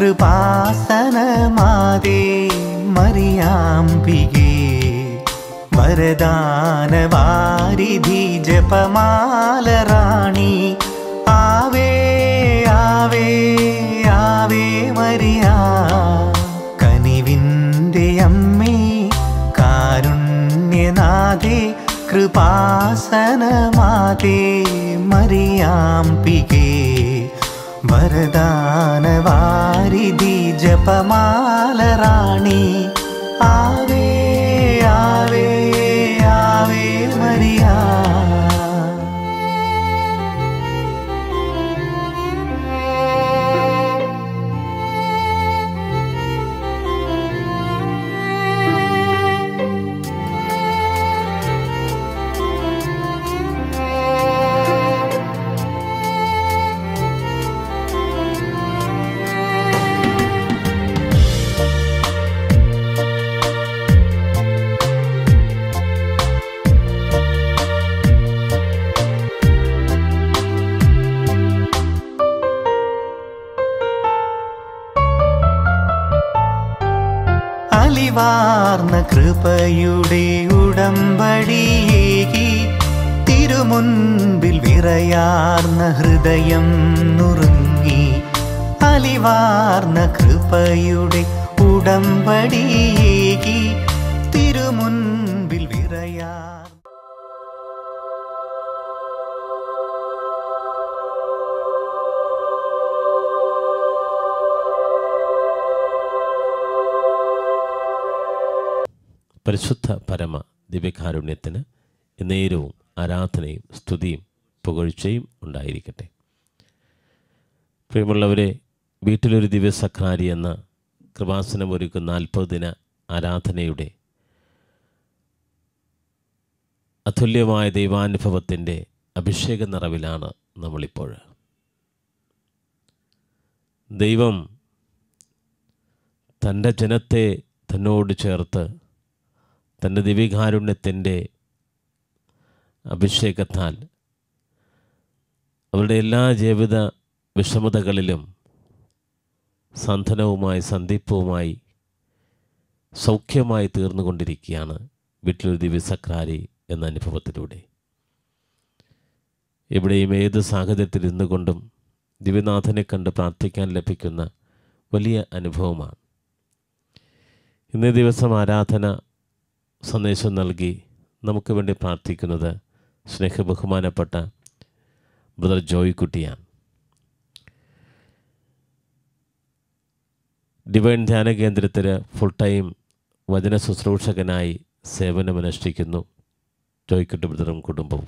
കൃപാസനമാതേ മറിയാംബികേ വരദാനവാരിധി ജപമാലറാണി ആവേ ആവേ Ave Maria കനിവിൻ്റെ അമ്മേ കാരുണ്യനാഥേ കൃപാസനമാതേ മറിയാംബികേ വരദാനവാരിധി ജപമാലറാണി ആവേ ആവേ Ave Maria അലിവാർന്ന കൃപയുടെ ഉടമ്പടിയേകി തിരുമുൻപിൽ വിറയാർന്ന ഹൃദയം നുറുങ്ങി അലിവാർന്ന കൃപയുടെ ഉടമ്പടിയേകി തിരുമുൻപിൽ വിറയാർ പരിശുദ്ധ പരമ ദിവ്യകാരുണ്യത്തിന് നേരവും ആരാധനയും സ്തുതിയും പുകഴ്ചയും ഉണ്ടായിരിക്കട്ടെ പ്രിയമുള്ളവരെ വീട്ടിലൊരു ദിവ്യസഖ്രാരി എന്ന കൃപാസനം ഒരുക്കുന്ന നാൽപ്പത് ദിന ആരാധനയുടെ അതുല്യമായ ദൈവാനുഭവത്തിൻ്റെ അഭിഷേക നിറവിലാണ് നമ്മളിപ്പോൾ ദൈവം തൻ്റെ ജനത്തെ തന്നോട് ചേർത്ത് തൻ്റെ ദിവ്യകാരുണ്യത്തിൻ്റെ അഭിഷേകത്താൽ അവരുടെ എല്ലാ ജീവിത വിഷമതകളിലും സന്ധനവുമായി സന്ദീപവുമായി സൗഖ്യമായി തീർന്നുകൊണ്ടിരിക്കുകയാണ് വീട്ടിലൊരു ദിവ്യസക്രാരി എന്ന അനുഭവത്തിലൂടെ എവിടെയും ഏത് സാഹചര്യത്തിൽ ഇരുന്നുകൊണ്ടും ദിവ്യനാഥനെ കണ്ട് പ്രാർത്ഥിക്കാൻ ലഭിക്കുന്ന വലിയ അനുഭവമാണ് ഇന്നേ ദിവസം ആരാധന സന്ദേശം നൽകി നമുക്ക് വേണ്ടി പ്രാർത്ഥിക്കുന്നത് സ്നേഹബഹുമാനപ്പെട്ട ബ്രദർ ജോയ്ക്കുട്ടിയാണ് ഡിവൈൻ ധ്യാന കേന്ദ്രത്തിൽ ഫുൾ ടൈം വചന ശുശ്രൂഷകനായി സേവനമനുഷ്ഠിക്കുന്നു ജോയ്ക്കുട്ടി ബ്രദറും കുടുംബവും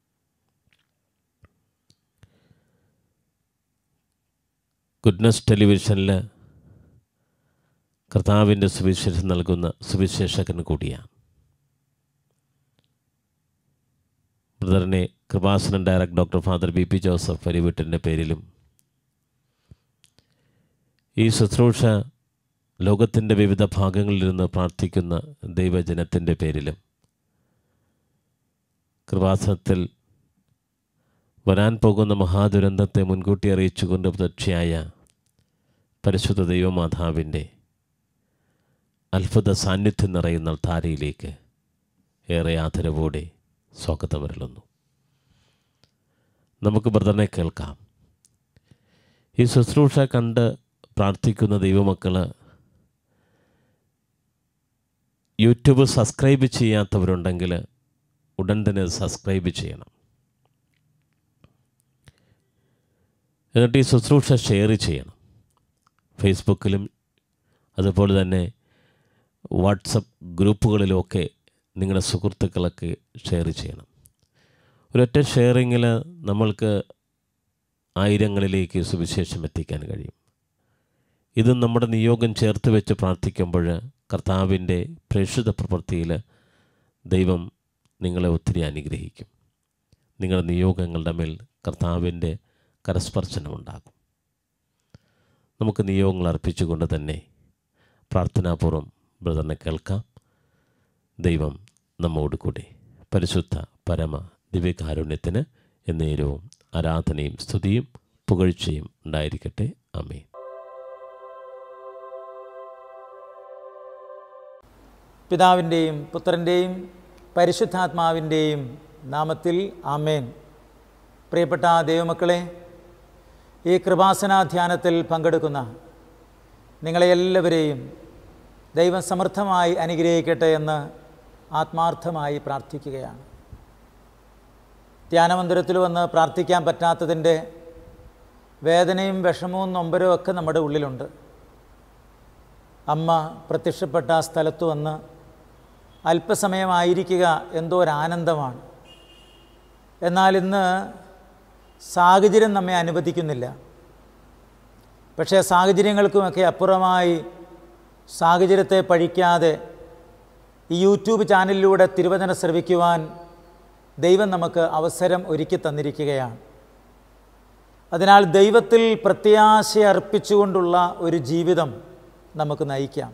ഗുഡ്നസ് ടെലിവിഷനിൽ കർത്താവിൻ്റെ സുവിശേഷം നൽകുന്ന സുവിശേഷകൻ കൂടിയാണ് ബ്രദറിനെ Kripasanam director doctor father B P Joseph പരിവിട്ടിൻ്റെ പേരിലും ഈ ശുശ്രൂഷ ലോകത്തിൻ്റെ വിവിധ ഭാഗങ്ങളിൽ നിന്ന് പ്രാർത്ഥിക്കുന്ന ദൈവജനത്തിൻ്റെ പേരിലും കൃപാസനത്തിൽ വരാൻ പോകുന്ന മഹാദുരന്തത്തെ മുൻകൂട്ടി അറിയിച്ചുകൊണ്ട് പ്രതക്ഷയായ പരിശുദ്ധ ദൈവമാതാവിൻ്റെ അത്ഭുത സാന്നിധ്യം നിറയുന്ന താരയിലേക്ക് ഏറെ ആദരവോടെ സ്വാഗതമരുളുന്നു നമുക്ക് ബ്രദറിനെ കേൾക്കാം ഈ ശുശ്രൂഷ കണ്ട് പ്രാർത്ഥിക്കുന്ന ദൈവമക്കൾ യൂട്യൂബ് സബ്സ്ക്രൈബ് ചെയ്യാത്തവരുണ്ടെങ്കിൽ ഉടൻ തന്നെ സബ്സ്ക്രൈബ് ചെയ്യണം എന്നിട്ട് ഈ ശുശ്രൂഷ ഷെയർ ചെയ്യണം ഫേസ്ബുക്കിലും അതുപോലെ തന്നെ വാട്സപ്പ് ഗ്രൂപ്പുകളിലുമൊക്കെ നിങ്ങളുടെ സുഹൃത്തുക്കളൊക്കെ ഷെയർ ചെയ്യണം ഒരൊറ്റ ഷെയറിങ്ങിൽ നമ്മൾക്ക് ആയിരങ്ങളിലേക്ക് സുവിശേഷം എത്തിക്കാൻ കഴിയും ഇത് നമ്മുടെ നിയോഗം ചേർത്ത് വെച്ച് പ്രാർത്ഥിക്കുമ്പോൾ കർത്താവിൻ്റെ പ്രേക്ഷിത പ്രവൃത്തിയിൽ ദൈവം നിങ്ങളെ ഒത്തിരി അനുഗ്രഹിക്കും നിങ്ങളുടെ നിയോഗങ്ങളുടെ മേൽ കർത്താവിൻ്റെ കരസ്പർശനമുണ്ടാകും നമുക്ക് നിയോഗങ്ങൾ അർപ്പിച്ചുകൊണ്ട് തന്നെ പ്രാർത്ഥനാപൂർവം ബ്രദറിനെ കേൾക്കാം ദൈവം നമ്മോട് കൂടെ പരിശുദ്ധ പരമ ദിവ്യകാരുണ്യത്തിന് എന്നേരവും ആരാധനയും സ്തുതിയും പുകഴ്ചയും ഉണ്ടായിരിക്കട്ടെ അമേ പിതാവിൻ്റെയും പുത്രൻ്റെയും പരിശുദ്ധാത്മാവിൻ്റെയും നാമത്തിൽ ആമേൻ പ്രിയപ്പെട്ട ദൈവമക്കളെ ഈ കൃപാസന ധ്യാനത്തിൽ പങ്കെടുക്കുന്ന നിങ്ങളെ എല്ലാവരെയും ദൈവം സമൃദ്ധമായി അനുഗ്രഹിക്കട്ടെ എന്ന് ആത്മാർത്ഥമായി പ്രാർത്ഥിക്കുകയാണ് ധ്യാനമന്ദിരത്തിൽ വന്ന് പ്രാർത്ഥിക്കാൻ പറ്റാത്തതിൻ്റെ വേദനയും വിഷമവും നൊമ്പരവും ഒക്കെ നമ്മുടെ ഉള്ളിലുണ്ട് അമ്മ പ്രത്യക്ഷപ്പെട്ട ആ സ്ഥലത്ത് വന്ന് അല്പസമയമായിരിക്കുക എന്തോ ഒരു ആനന്ദമാണ് എന്നാൽ ഇന്ന് സാഹചര്യം നമ്മെ അനുവദിക്കുന്നില്ല പക്ഷേ സാഹചര്യങ്ങൾക്കുമൊക്കെ അപ്പുറമായി സാഹചര്യത്തെ പഴിക്കാതെ ഈ യൂട്യൂബ് ചാനലിലൂടെ തിരുവചനം ശ്രവിക്കുവാൻ ദൈവം നമുക്ക് അവസരം ഒരുക്കി തന്നിരിക്കുകയാണ് അതിനാൽ ദൈവത്തിൽ പ്രത്യാശ അർപ്പിച്ചുകൊണ്ടുള്ള ഒരു ജീവിതം നമുക്ക് നയിക്കാം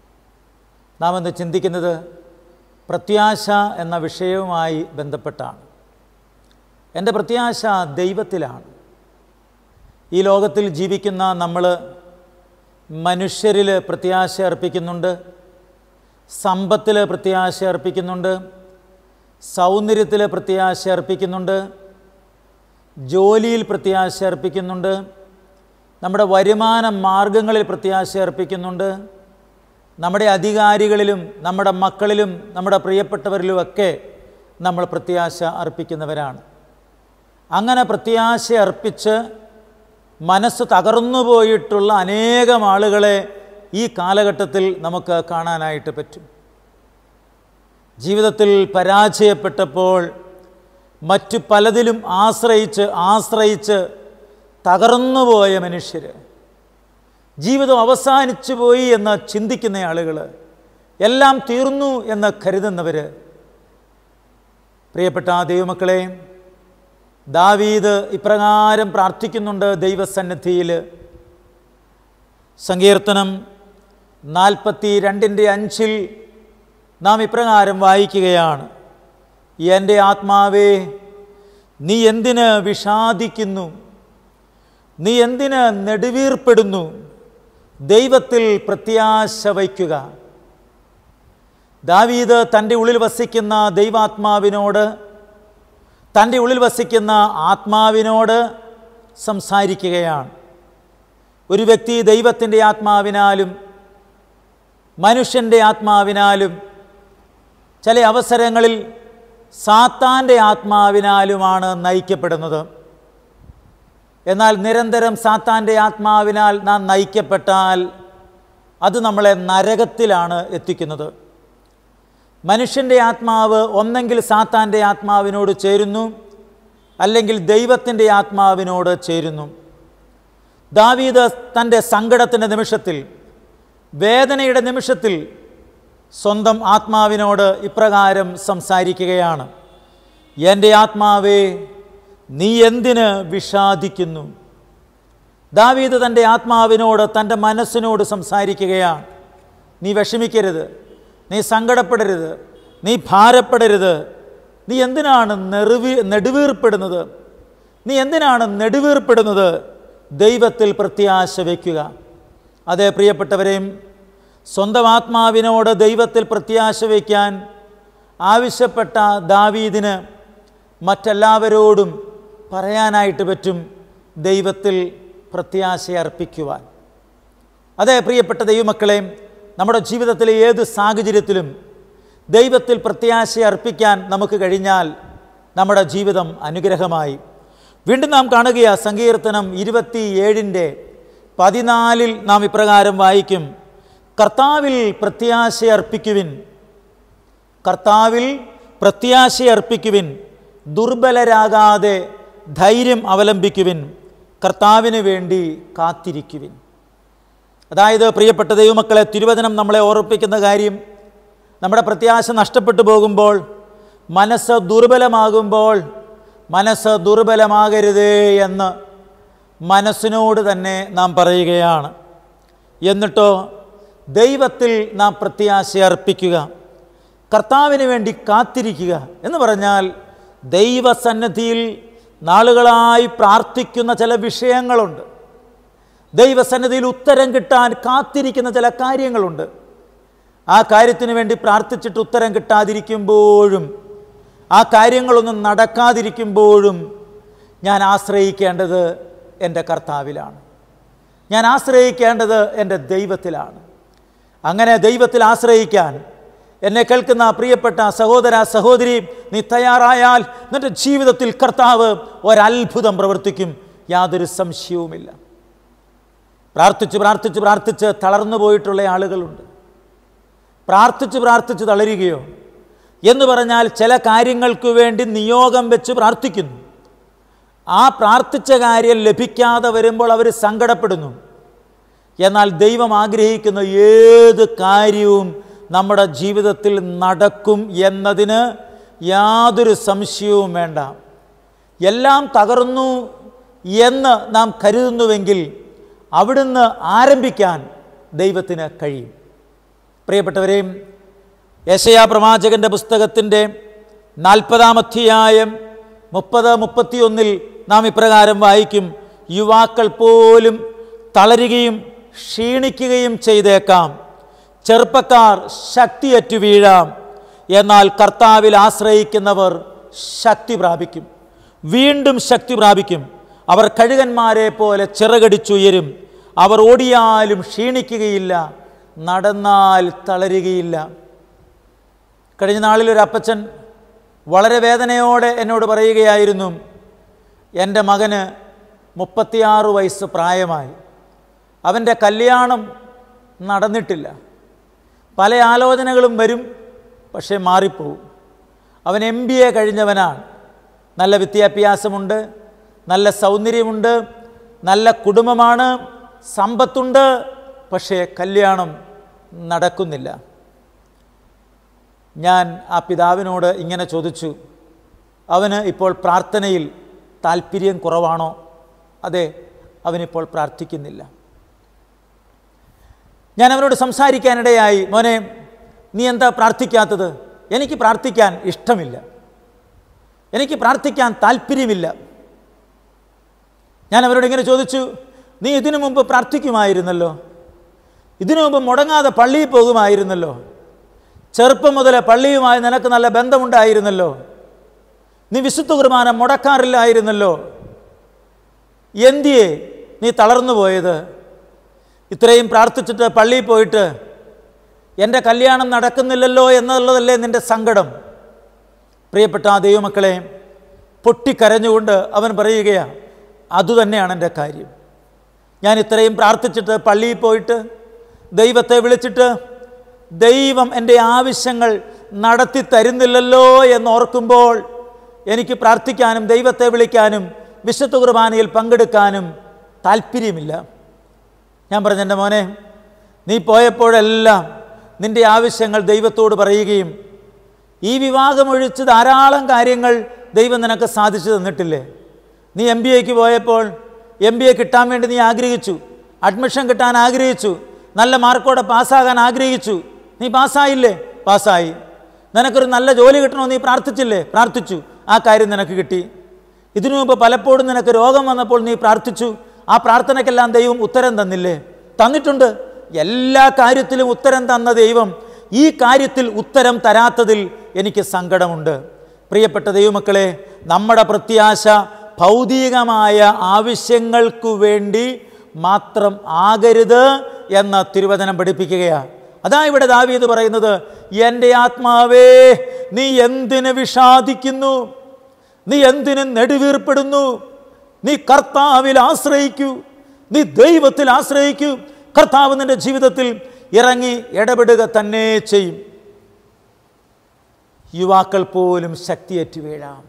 നാം ഇന്ന് ചിന്തിക്കുന്നത് പ്രത്യാശ എന്ന വിഷയവുമായി ബന്ധപ്പെട്ടാണ് എൻ്റെ പ്രത്യാശ ദൈവത്തിലാണ് ഈ ലോകത്തിൽ ജീവിക്കുന്ന നമ്മൾ മനുഷ്യരിൽ പ്രത്യാശ അർപ്പിക്കുന്നുണ്ട് സമ്പത്തിൽ പ്രത്യാശ അർപ്പിക്കുന്നുണ്ട് സൗന്ദര്യത്തിൽ പ്രത്യാശ അർപ്പിക്കുന്നുണ്ട് ജോലിയിൽ പ്രത്യാശ അർപ്പിക്കുന്നുണ്ട് നമ്മുടെ വരുമാന മാർഗങ്ങളിൽ പ്രത്യാശ അർപ്പിക്കുന്നുണ്ട് നമ്മുടെ അധികാരികളിലും നമ്മുടെ മക്കളിലും നമ്മുടെ പ്രിയപ്പെട്ടവരിലുമൊക്കെ നമ്മൾ പ്രത്യാശ അർപ്പിക്കുന്നവരാണ് അങ്ങനെ പ്രത്യാശ അർപ്പിച്ച് മനസ്സ് തകർന്നു പോയിട്ടുള്ള അനേകം ആളുകളെ ഈ കാലഘട്ടത്തിൽ നമുക്ക് കാണാനായിട്ട് പറ്റും ജീവിതത്തിൽ പരാജയപ്പെട്ടപ്പോൾ മറ്റു പലതിലും ആശ്രയിച്ച് ആശ്രയിച്ച് തകർന്നുപോയ മനുഷ്യർ ജീവിതം അവസാനിച്ചു പോയി എന്ന് ചിന്തിക്കുന്ന ആളുകൾ എല്ലാം തീർന്നു എന്ന് കരുതുന്നവർ പ്രിയപ്പെട്ട ആ ദൈവമക്കളെ ദാവീദ് ഇപ്രകാരം പ്രാർത്ഥിക്കുന്നുണ്ട് ദൈവസന്നിധിയിൽ സങ്കീർത്തനം നാൽപ്പത്തി രണ്ടിൻ്റെ അഞ്ചിൽ നാം ഇപ്രകാരം വായിക്കുകയാണ് എൻ്റെ ആത്മാവേ നീ എന്തിന് വിഷാദിക്കുന്നു നീ എന്തിന് നെടുവീർപ്പെടുന്നു ദൈവത്തിൽ പ്രത്യാശ വയ്ക്കുക ദാവീദ് തൻ്റെ ഉള്ളിൽ വസിക്കുന്ന ദൈവാത്മാവിനോട് തൻ്റെ ഉള്ളിൽ വസിക്കുന്ന ആത്മാവിനോട് സംസാരിക്കുകയാണ് ഒരു വ്യക്തി ദൈവത്തിൻ്റെ ആത്മാവിനാലും മനുഷ്യൻ്റെ ആത്മാവിനാലും ചില അവസരങ്ങളിൽ സാത്താൻ്റെ ആത്മാവിനാലുമാണ് നയിക്കപ്പെടുന്നത് എന്നാൽ നിരന്തരം സാത്താൻ്റെ ആത്മാവിനാൽ നാം നയിക്കപ്പെട്ടാൽ അത് നമ്മളെ നരകത്തിലാണ് എത്തിക്കുന്നത് മനുഷ്യൻ്റെ ആത്മാവ് ഒന്നെങ്കിൽ സാത്താൻ്റെ ആത്മാവിനോട് ചേരുന്നു അല്ലെങ്കിൽ ദൈവത്തിൻ്റെ ആത്മാവിനോട് ചേരുന്നു ദാവീദ് തൻ്റെ സങ്കടത്തിൻ്റെ നിമിഷത്തിൽ വേദനയുടെ നിമിഷത്തിൽ സ്വന്തം ആത്മാവിനോട് ഇപ്രകാരം സംസാരിക്കുകയാണ് എൻ്റെ ആത്മാവേ നീ എന്തിന് വിഷാദിക്കുന്നു ദാവീദ് തൻ്റെ ആത്മാവിനോട് തൻ്റെ മനസ്സിനോട് സംസാരിക്കുകയാണ് നീ വിഷമിക്കരുത് നീ സങ്കടപ്പെടരുത് നീ ഭാരപ്പെടരുത് നീ എന്തിനാണ് നെറുവി നെടുവീർപ്പെടുന്നത് നീ എന്തിനാണ് നെടുവീർപ്പെടുന്നത് ദൈവത്തിൽ പ്രത്യാശ വയ്ക്കുക അതേ പ്രിയപ്പെട്ടവരെയും സ്വന്തം ആത്മാവിനോട് ദൈവത്തിൽ പ്രത്യാശ വയ്ക്കാൻ ആവശ്യപ്പെട്ട ദാവീദിന് മറ്റെല്ലാവരോടും പറയാനായിട്ട് പറ്റും ദൈവത്തിൽ പ്രത്യാശ അർപ്പിക്കുവാൻ അതെ പ്രിയപ്പെട്ട ദൈവമക്കളെ നമ്മുടെ ജീവിതത്തിലെ ഏത് സാഹചര്യത്തിലും ദൈവത്തിൽ പ്രത്യാശ അർപ്പിക്കാൻ നമുക്ക് കഴിഞ്ഞാൽ നമ്മുടെ ജീവിതം അനുഗ്രഹമായി വീണ്ടും നാം കാണുകയ സങ്കീർത്തനം ഇരുപത്തി ഏഴിൻ്റെ പതിനാലിൽ നാം ഇപ്രകാരം വായിക്കും കർത്താവിൽ പ്രത്യാശ അർപ്പിക്കുവിൻ കർത്താവിൽ പ്രത്യാശ അർപ്പിക്കുവിൻ ദുർബലരാകാതെ ധൈര്യം അവലംബിക്കുവിൻ കർത്താവിന് വേണ്ടി കാത്തിരിക്കുവിൻ അതായത് പ്രിയപ്പെട്ട ദൈവമക്കളെ തിരുവചനം നമ്മളെ ഓർപ്പിക്കുന്ന കാര്യം നമ്മുടെ പ്രത്യാശ നഷ്ടപ്പെട്ടു പോകുമ്പോൾ മനസ്സ് ദുർബലമാകുമ്പോൾ മനസ്സ് ദുർബലമാകരുതേ എന്ന് മനസ്സിനോട് തന്നെ നാം പറയുകയാണ് എന്നിട്ടോ ദൈവത്തിൽ നാം പ്രത്യാശ അർപ്പിക്കുക കർത്താവിന് വേണ്ടി കാത്തിരിക്കുക എന്ന് പറഞ്ഞാൽ ദൈവസന്നിധിയിൽ നാളുകളായി പ്രാർത്ഥിക്കുന്ന ചില വിഷയങ്ങളുണ്ട് ദൈവസന്നിധിയിൽ ഉത്തരം കിട്ടാൻ കാത്തിരിക്കുന്ന ചില കാര്യങ്ങളുണ്ട് ആ കാര്യത്തിന് വേണ്ടി പ്രാർത്ഥിച്ചിട്ട് ഉത്തരം കിട്ടാതിരിക്കുമ്പോഴും ആ കാര്യങ്ങളൊന്നും നടക്കാതിരിക്കുമ്പോഴും ഞാൻ ആശ്രയിക്കേണ്ടത് എൻ്റെ കർത്താവിലാണ് ഞാൻ ആശ്രയിക്കേണ്ടത് എൻ്റെ ദൈവത്തിലാണ് അങ്ങനെ ദൈവത്തിൽ ആശ്രയിക്കാൻ എന്നെ കേൾക്കുന്ന പ്രിയപ്പെട്ട സഹോദര സഹോദരി നീ തയ്യാറായാൽ നിന്റെ ജീവിതത്തിൽ കർത്താവ് ഒരത്ഭുതം പ്രവർത്തിക്കും യാതൊരു സംശയവുമില്ല പ്രാർത്ഥിച്ച് പ്രാർത്ഥിച്ച് പ്രാർത്ഥിച്ച് തളർന്നു പോയിട്ടുള്ള ആളുകളുണ്ട് പ്രാർത്ഥിച്ച് പ്രാർത്ഥിച്ച് തളരുകയോ എന്ന് പറഞ്ഞാൽ ചില കാര്യങ്ങൾക്ക് വേണ്ടി നിയോഗം വെച്ച് പ്രാർത്ഥിക്കുന്നു ആ പ്രാർത്ഥിച്ച കാര്യം ലഭിക്കാതെ വരുമ്പോൾ അവർ സങ്കടപ്പെടുന്നു എന്നാൽ ദൈവം ആഗ്രഹിക്കുന്ന ഏത് കാര്യവും നമ്മുടെ ജീവിതത്തിൽ നടക്കും എന്നതിന് യാതൊരു സംശയവും വേണ്ട എല്ലാം തകർന്നു എന്ന് നാം കരുതുന്നുവെങ്കിൽ അവിടുന്ന് ആരംഭിക്കാൻ ദൈവത്തിന് കഴിയും പ്രിയപ്പെട്ടവരെയും യശയാ പ്രവാചകന്റെ പുസ്തകത്തിൻ്റെ നാൽപ്പതാം അധ്യായം മുപ്പത് മുപ്പത്തിയൊന്നിൽ നാം ഇപ്രകാരം വായിക്കും യുവാക്കൾ പോലും തളരുകയും ക്ഷീണിക്കുകയും ചെയ്തേക്കാം ചെറുപ്പക്കാർ ശക്തിയറ്റു വീഴാം എന്നാൽ കർത്താവിൽ ആശ്രയിക്കുന്നവർ ശക്തി പ്രാപിക്കും വീണ്ടും ശക്തി പ്രാപിക്കും അവർ കഴുകന്മാരെ പോലെ ചിറകടിച്ചുയരും അവർ ഓടിയാലും ക്ഷീണിക്കുകയില്ല നടന്നാൽ തളരുകയില്ല കഴിഞ്ഞ നാളിൽ ഒരു അപ്പച്ചൻ വളരെ വേദനയോടെ എന്നോട് പറയുകയായിരുന്നു എൻ്റെ മകന് മുപ്പത്തിയാറ് വയസ്സ് പ്രായമായി അവൻ്റെ കല്യാണം നടന്നിട്ടില്ല പല ആലോചനകളും വരും പക്ഷേ മാറിപ്പോവും അവൻ എം ബി എ കഴിഞ്ഞവനാണ് നല്ല വിദ്യാഭ്യാസമുണ്ട് നല്ല സൗന്ദര്യമുണ്ട് നല്ല കുടുംബമാണ് സമ്പത്തുണ്ട് പക്ഷേ കല്യാണം നടക്കുന്നില്ല ഞാൻ ആ പിതാവിനോട് ഇങ്ങനെ ചോദിച്ചു അവന് ഇപ്പോൾ പ്രാർത്ഥനയിൽ താല്പര്യം കുറവാണോ അതെ അവനിപ്പോൾ പ്രാർത്ഥിക്കുന്നില്ല ഞാൻ അവനോട് സംസാരിക്കാനിടയായി മോനെ നീ എന്താ പ്രാർത്ഥിക്കാത്തത് എനിക്ക് പ്രാർത്ഥിക്കാൻ ഇഷ്ടമില്ല എനിക്ക് പ്രാർത്ഥിക്കാൻ താല്പര്യമില്ല ഞാൻ അവരോട് ഇങ്ങനെ ചോദിച്ചു നീ ഇതിനു മുമ്പ് പ്രാർത്ഥിക്കുമായിരുന്നല്ലോ ഇതിനു മുമ്പ് മുടങ്ങാതെ പള്ളിയിൽ പോകുമായിരുന്നല്ലോ ചെറുപ്പം മുതലേ പള്ളിയുമായി നിനക്ക് നല്ല ബന്ധമുണ്ടായിരുന്നല്ലോ നീ വിശുദ്ധ കുർബാന മുടക്കാറില്ലായിരുന്നല്ലോ എന്തിയെ നീ തളർന്നു പോയത് ഇത്രയും പ്രാർത്ഥിച്ചിട്ട് പള്ളിയിൽ പോയിട്ട് എൻ്റെ കല്യാണം നടക്കുന്നില്ലല്ലോ എന്നുള്ളതല്ലേ നിൻ്റെ സങ്കടം പ്രിയപ്പെട്ട ആ ദൈവമക്കളെ പൊട്ടിക്കരഞ്ഞുകൊണ്ട് അവൻ പറയുകയാണ് അതുതന്നെയാണ് എൻ്റെ കാര്യം ഞാൻ ഇത്രയും പ്രാർത്ഥിച്ചിട്ട് പള്ളിയിൽ പോയിട്ട് ദൈവത്തെ വിളിച്ചിട്ട് ദൈവം എൻ്റെ ആവശ്യങ്ങൾ നടത്തി തരുന്നില്ലല്ലോ എന്നോർക്കുമ്പോൾ എനിക്ക് പ്രാർത്ഥിക്കാനും ദൈവത്തെ വിളിക്കാനും വിശുദ്ധ കുർബാനയിൽ പങ്കെടുക്കാനും താല്പര്യമില്ല ഞാൻ പറഞ്ഞു എൻ്റെ മോനെ നീ പോയപ്പോഴെല്ലാം നിൻ്റെ ആവശ്യങ്ങൾ ദൈവത്തോട് പറയുകയും ഈ വിവാഹമൊഴിച്ച് ധാരാളം കാര്യങ്ങൾ ദൈവം നിനക്ക് സാധിച്ചു തന്നിട്ടില്ലേ നീ എം ബി എക്ക് പോയപ്പോൾ എം ബി എ കിട്ടാൻ വേണ്ടി നീ ആഗ്രഹിച്ചു അഡ്മിഷൻ കിട്ടാൻ ആഗ്രഹിച്ചു നല്ല മാർക്കോടെ പാസ്സാകാൻ ആഗ്രഹിച്ചു നീ പാസ്സായില്ലേ പാസ്സായി നിനക്കൊരു നല്ല ജോലി കിട്ടണമെന്ന് നീ പ്രാർത്ഥിച്ചില്ലേ പ്രാർത്ഥിച്ചു ആ കാര്യം നിനക്ക് കിട്ടി ഇതിനു മുമ്പ് പലപ്പോഴും നിനക്ക് രോഗം വന്നപ്പോൾ നീ പ്രാർത്ഥിച്ചു ആ പ്രാർത്ഥനയ്ക്കെല്ലാം ദൈവം ഉത്തരം തന്നില്ലേ തന്നിട്ടുണ്ട് എല്ലാ കാര്യത്തിലും ഉത്തരം തന്ന ദൈവം ഈ കാര്യത്തിൽ ഉത്തരം തരാത്തതിൽ എനിക്ക് സങ്കടമുണ്ട് പ്രിയപ്പെട്ട ദൈവമക്കളെ നമ്മുടെ പ്രത്യാശ ഭൗതികമായ ആവശ്യങ്ങൾക്കു വേണ്ടി മാത്രം ആകരുത് എന്ന തിരുവചനം പഠിപ്പിക്കുകയാണ് അതാ ഇവിടെ ദാവീദ് പറയുന്നത് എൻ്റെ ആത്മാവേ നീ എന്തിന് വിഷാദിക്കുന്നു നീ എന്തിന് നെടുവീർപ്പെടുന്നു നീ കർത്താവിൽ ആശ്രയിക്കൂ നീ ദൈവത്തിൽ ആശ്രയിക്കൂ കർത്താവ് നിന്റെ ജീവിതത്തിൽ ഇറങ്ങി ഇടപെടുക തന്നെ ചെയ്യും യുവാക്കൾ പോലും ശക്തിയേറ്റ് വീഴാം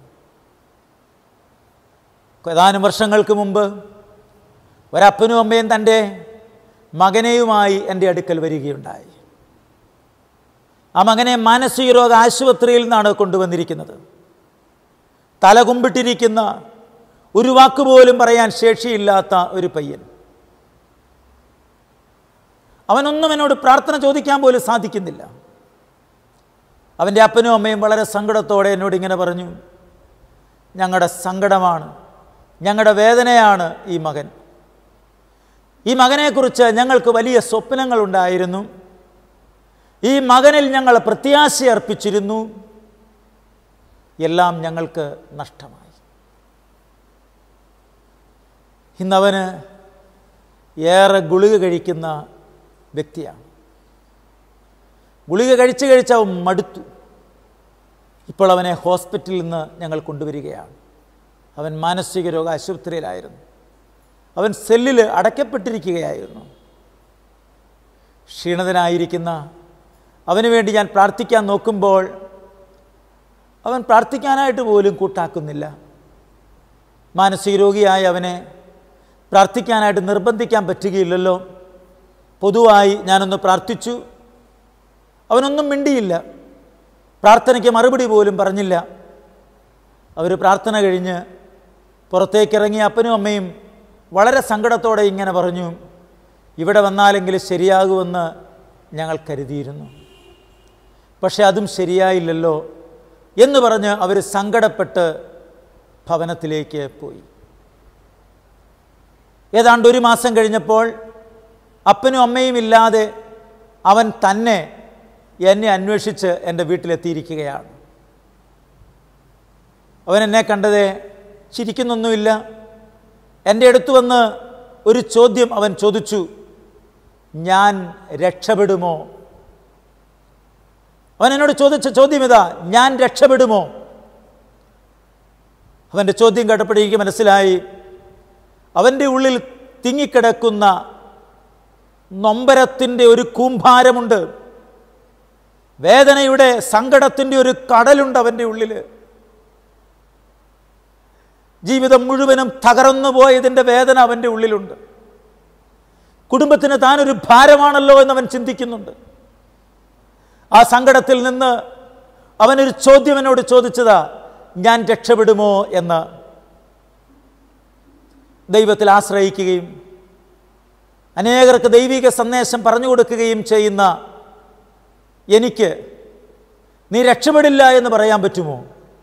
ഏതാനും വർഷങ്ങൾക്ക് മുമ്പ് ഒരപ്പനും അമ്മയും തൻ്റെ മകനെയുമായി എൻ്റെ അടുക്കൽ വരികയുണ്ടായി ആ മകനെ മാനസിക രോഗ ആശുപത്രിയിൽ നിന്നാണ് കൊണ്ടുവന്നിരിക്കുന്നത് തലകുമ്പിട്ടിരിക്കുന്ന ഒരു വാക്ക് പോലും പറയാൻ ശേഷിയില്ലാത്ത ഒരു പയ്യൻ അവനൊന്നും എന്നോട് പ്രാർത്ഥന ചോദിക്കാൻ പോലും സാധിക്കുന്നില്ല അവൻ്റെ അപ്പനും അമ്മയും വളരെ സങ്കടത്തോടെ എന്നോട് ഇങ്ങനെ പറഞ്ഞു ഞങ്ങളുടെ സങ്കടമാണ് ഞങ്ങളുടെ വേദനയാണ് ഈ മകൻ ഈ മകനെക്കുറിച്ച് ഞങ്ങൾക്ക് വലിയ സ്വപ്നങ്ങളുണ്ടായിരുന്നു ഈ മകനിൽ ഞങ്ങൾ പ്രത്യാശ അർപ്പിച്ചിരുന്നു എല്ലാം ഞങ്ങൾക്ക് നഷ്ടമായി ഇന്നവന് ഏറെ ഗുളിക കഴിക്കുന്ന വ്യക്തിയാണ് ഗുളിക കഴിച്ച് കഴിച്ച് അവൻ മടുത്തു ഇപ്പോൾ അവനെ ഹോസ്പിറ്റലിൽ നിന്ന് ഞങ്ങൾ കൊണ്ടുവരികയാണ് അവൻ മാനസിക രോഗ ആശുപത്രിയിലായിരുന്നു അവൻ സെല്ലിൽ അടയ്ക്കപ്പെട്ടിരിക്കുകയായിരുന്നു ക്ഷീണിതനായിരിക്കുന്ന അവന് വേണ്ടി ഞാൻ പ്രാർത്ഥിക്കാൻ നോക്കുമ്പോൾ അവൻ പ്രാർത്ഥിക്കാനായിട്ട് പോലും കൂട്ടാക്കുന്നില്ല മാനസിക രോഗിയായ അവനെ പ്രാർത്ഥിക്കാനായിട്ട് നിർബന്ധിക്കാൻ പറ്റുകയില്ലല്ലോ പൊതുവായി ഞാനൊന്ന് പ്രാർത്ഥിച്ചു അവനൊന്നും മിണ്ടിയില്ല പ്രാർത്ഥനയ്ക്ക് മറുപടി പോലും പറഞ്ഞില്ല അവർ പ്രാർത്ഥന കഴിഞ്ഞ് പുറത്തേക്കിറങ്ങി അപ്പനും അമ്മയും വളരെ സങ്കടത്തോടെ ഇങ്ങനെ പറഞ്ഞു ഇവിടെ വന്നാലെങ്കിൽ ശരിയാകുമെന്ന് ഞങ്ങൾ കരുതിയിരുന്നു പക്ഷെ അതും ശരിയായില്ലല്ലോ എന്ന് പറഞ്ഞ് അവർ സങ്കടപ്പെട്ട് ഭവനത്തിലേക്ക് പോയി ഏതാണ്ട് ഒരു മാസം കഴിഞ്ഞപ്പോൾ അപ്പനും അമ്മയും ഇല്ലാതെ അവൻ തന്നെ എന്നെ അന്വേഷിച്ച് എൻ്റെ വീട്ടിലെത്തിയിരിക്കുകയാണ് അവൻ എന്നെ കണ്ടതേ ചിരിക്കുന്നൊന്നുമില്ല എൻ്റെ അടുത്ത് വന്ന് ഒരു ചോദ്യം അവൻ ചോദിച്ചു ഞാൻ രക്ഷപ്പെടുമോ അവൻ എന്നോട് ചോദിച്ച ചോദ്യം ഇതാ ഞാൻ രക്ഷപ്പെടുമോ അവൻ്റെ ചോദ്യം കേട്ടപ്പോഴേ എനിക്ക് മനസ്സിലായി അവൻ്റെ ഉള്ളിൽ തിങ്ങിക്കിടക്കുന്ന നൊമ്പരത്തിൻ്റെ ഒരു കൂമ്പാരമുണ്ട് വേദനയുടെ സങ്കടത്തിൻ്റെ ഒരു കടലുണ്ട് അവൻ്റെ ഉള്ളിൽ ജീവിതം മുഴുവനും തകർന്നു പോയതിൻ്റെ വേദന അവൻ്റെ ഉള്ളിലുണ്ട് കുടുംബത്തിന് താനൊരു ഭാരമാണല്ലോ എന്നവൻ ചിന്തിക്കുന്നുണ്ട് ആ സങ്കടത്തിൽ നിന്ന് അവനൊരു ചോദ്യം എന്നോട് ചോദിച്ചതാ ഞാൻ രക്ഷപ്പെടുമോ എന്ന് ദൈവത്തിൽ ആശ്രയിക്കുകയും അനേകർക്ക് ദൈവിക സന്ദേശം പറഞ്ഞു കൊടുക്കുകയും ചെയ്യുന്ന എനിക്ക് നീ രക്ഷപ്പെടില്ല എന്ന് പറയാൻ പറ്റുമോ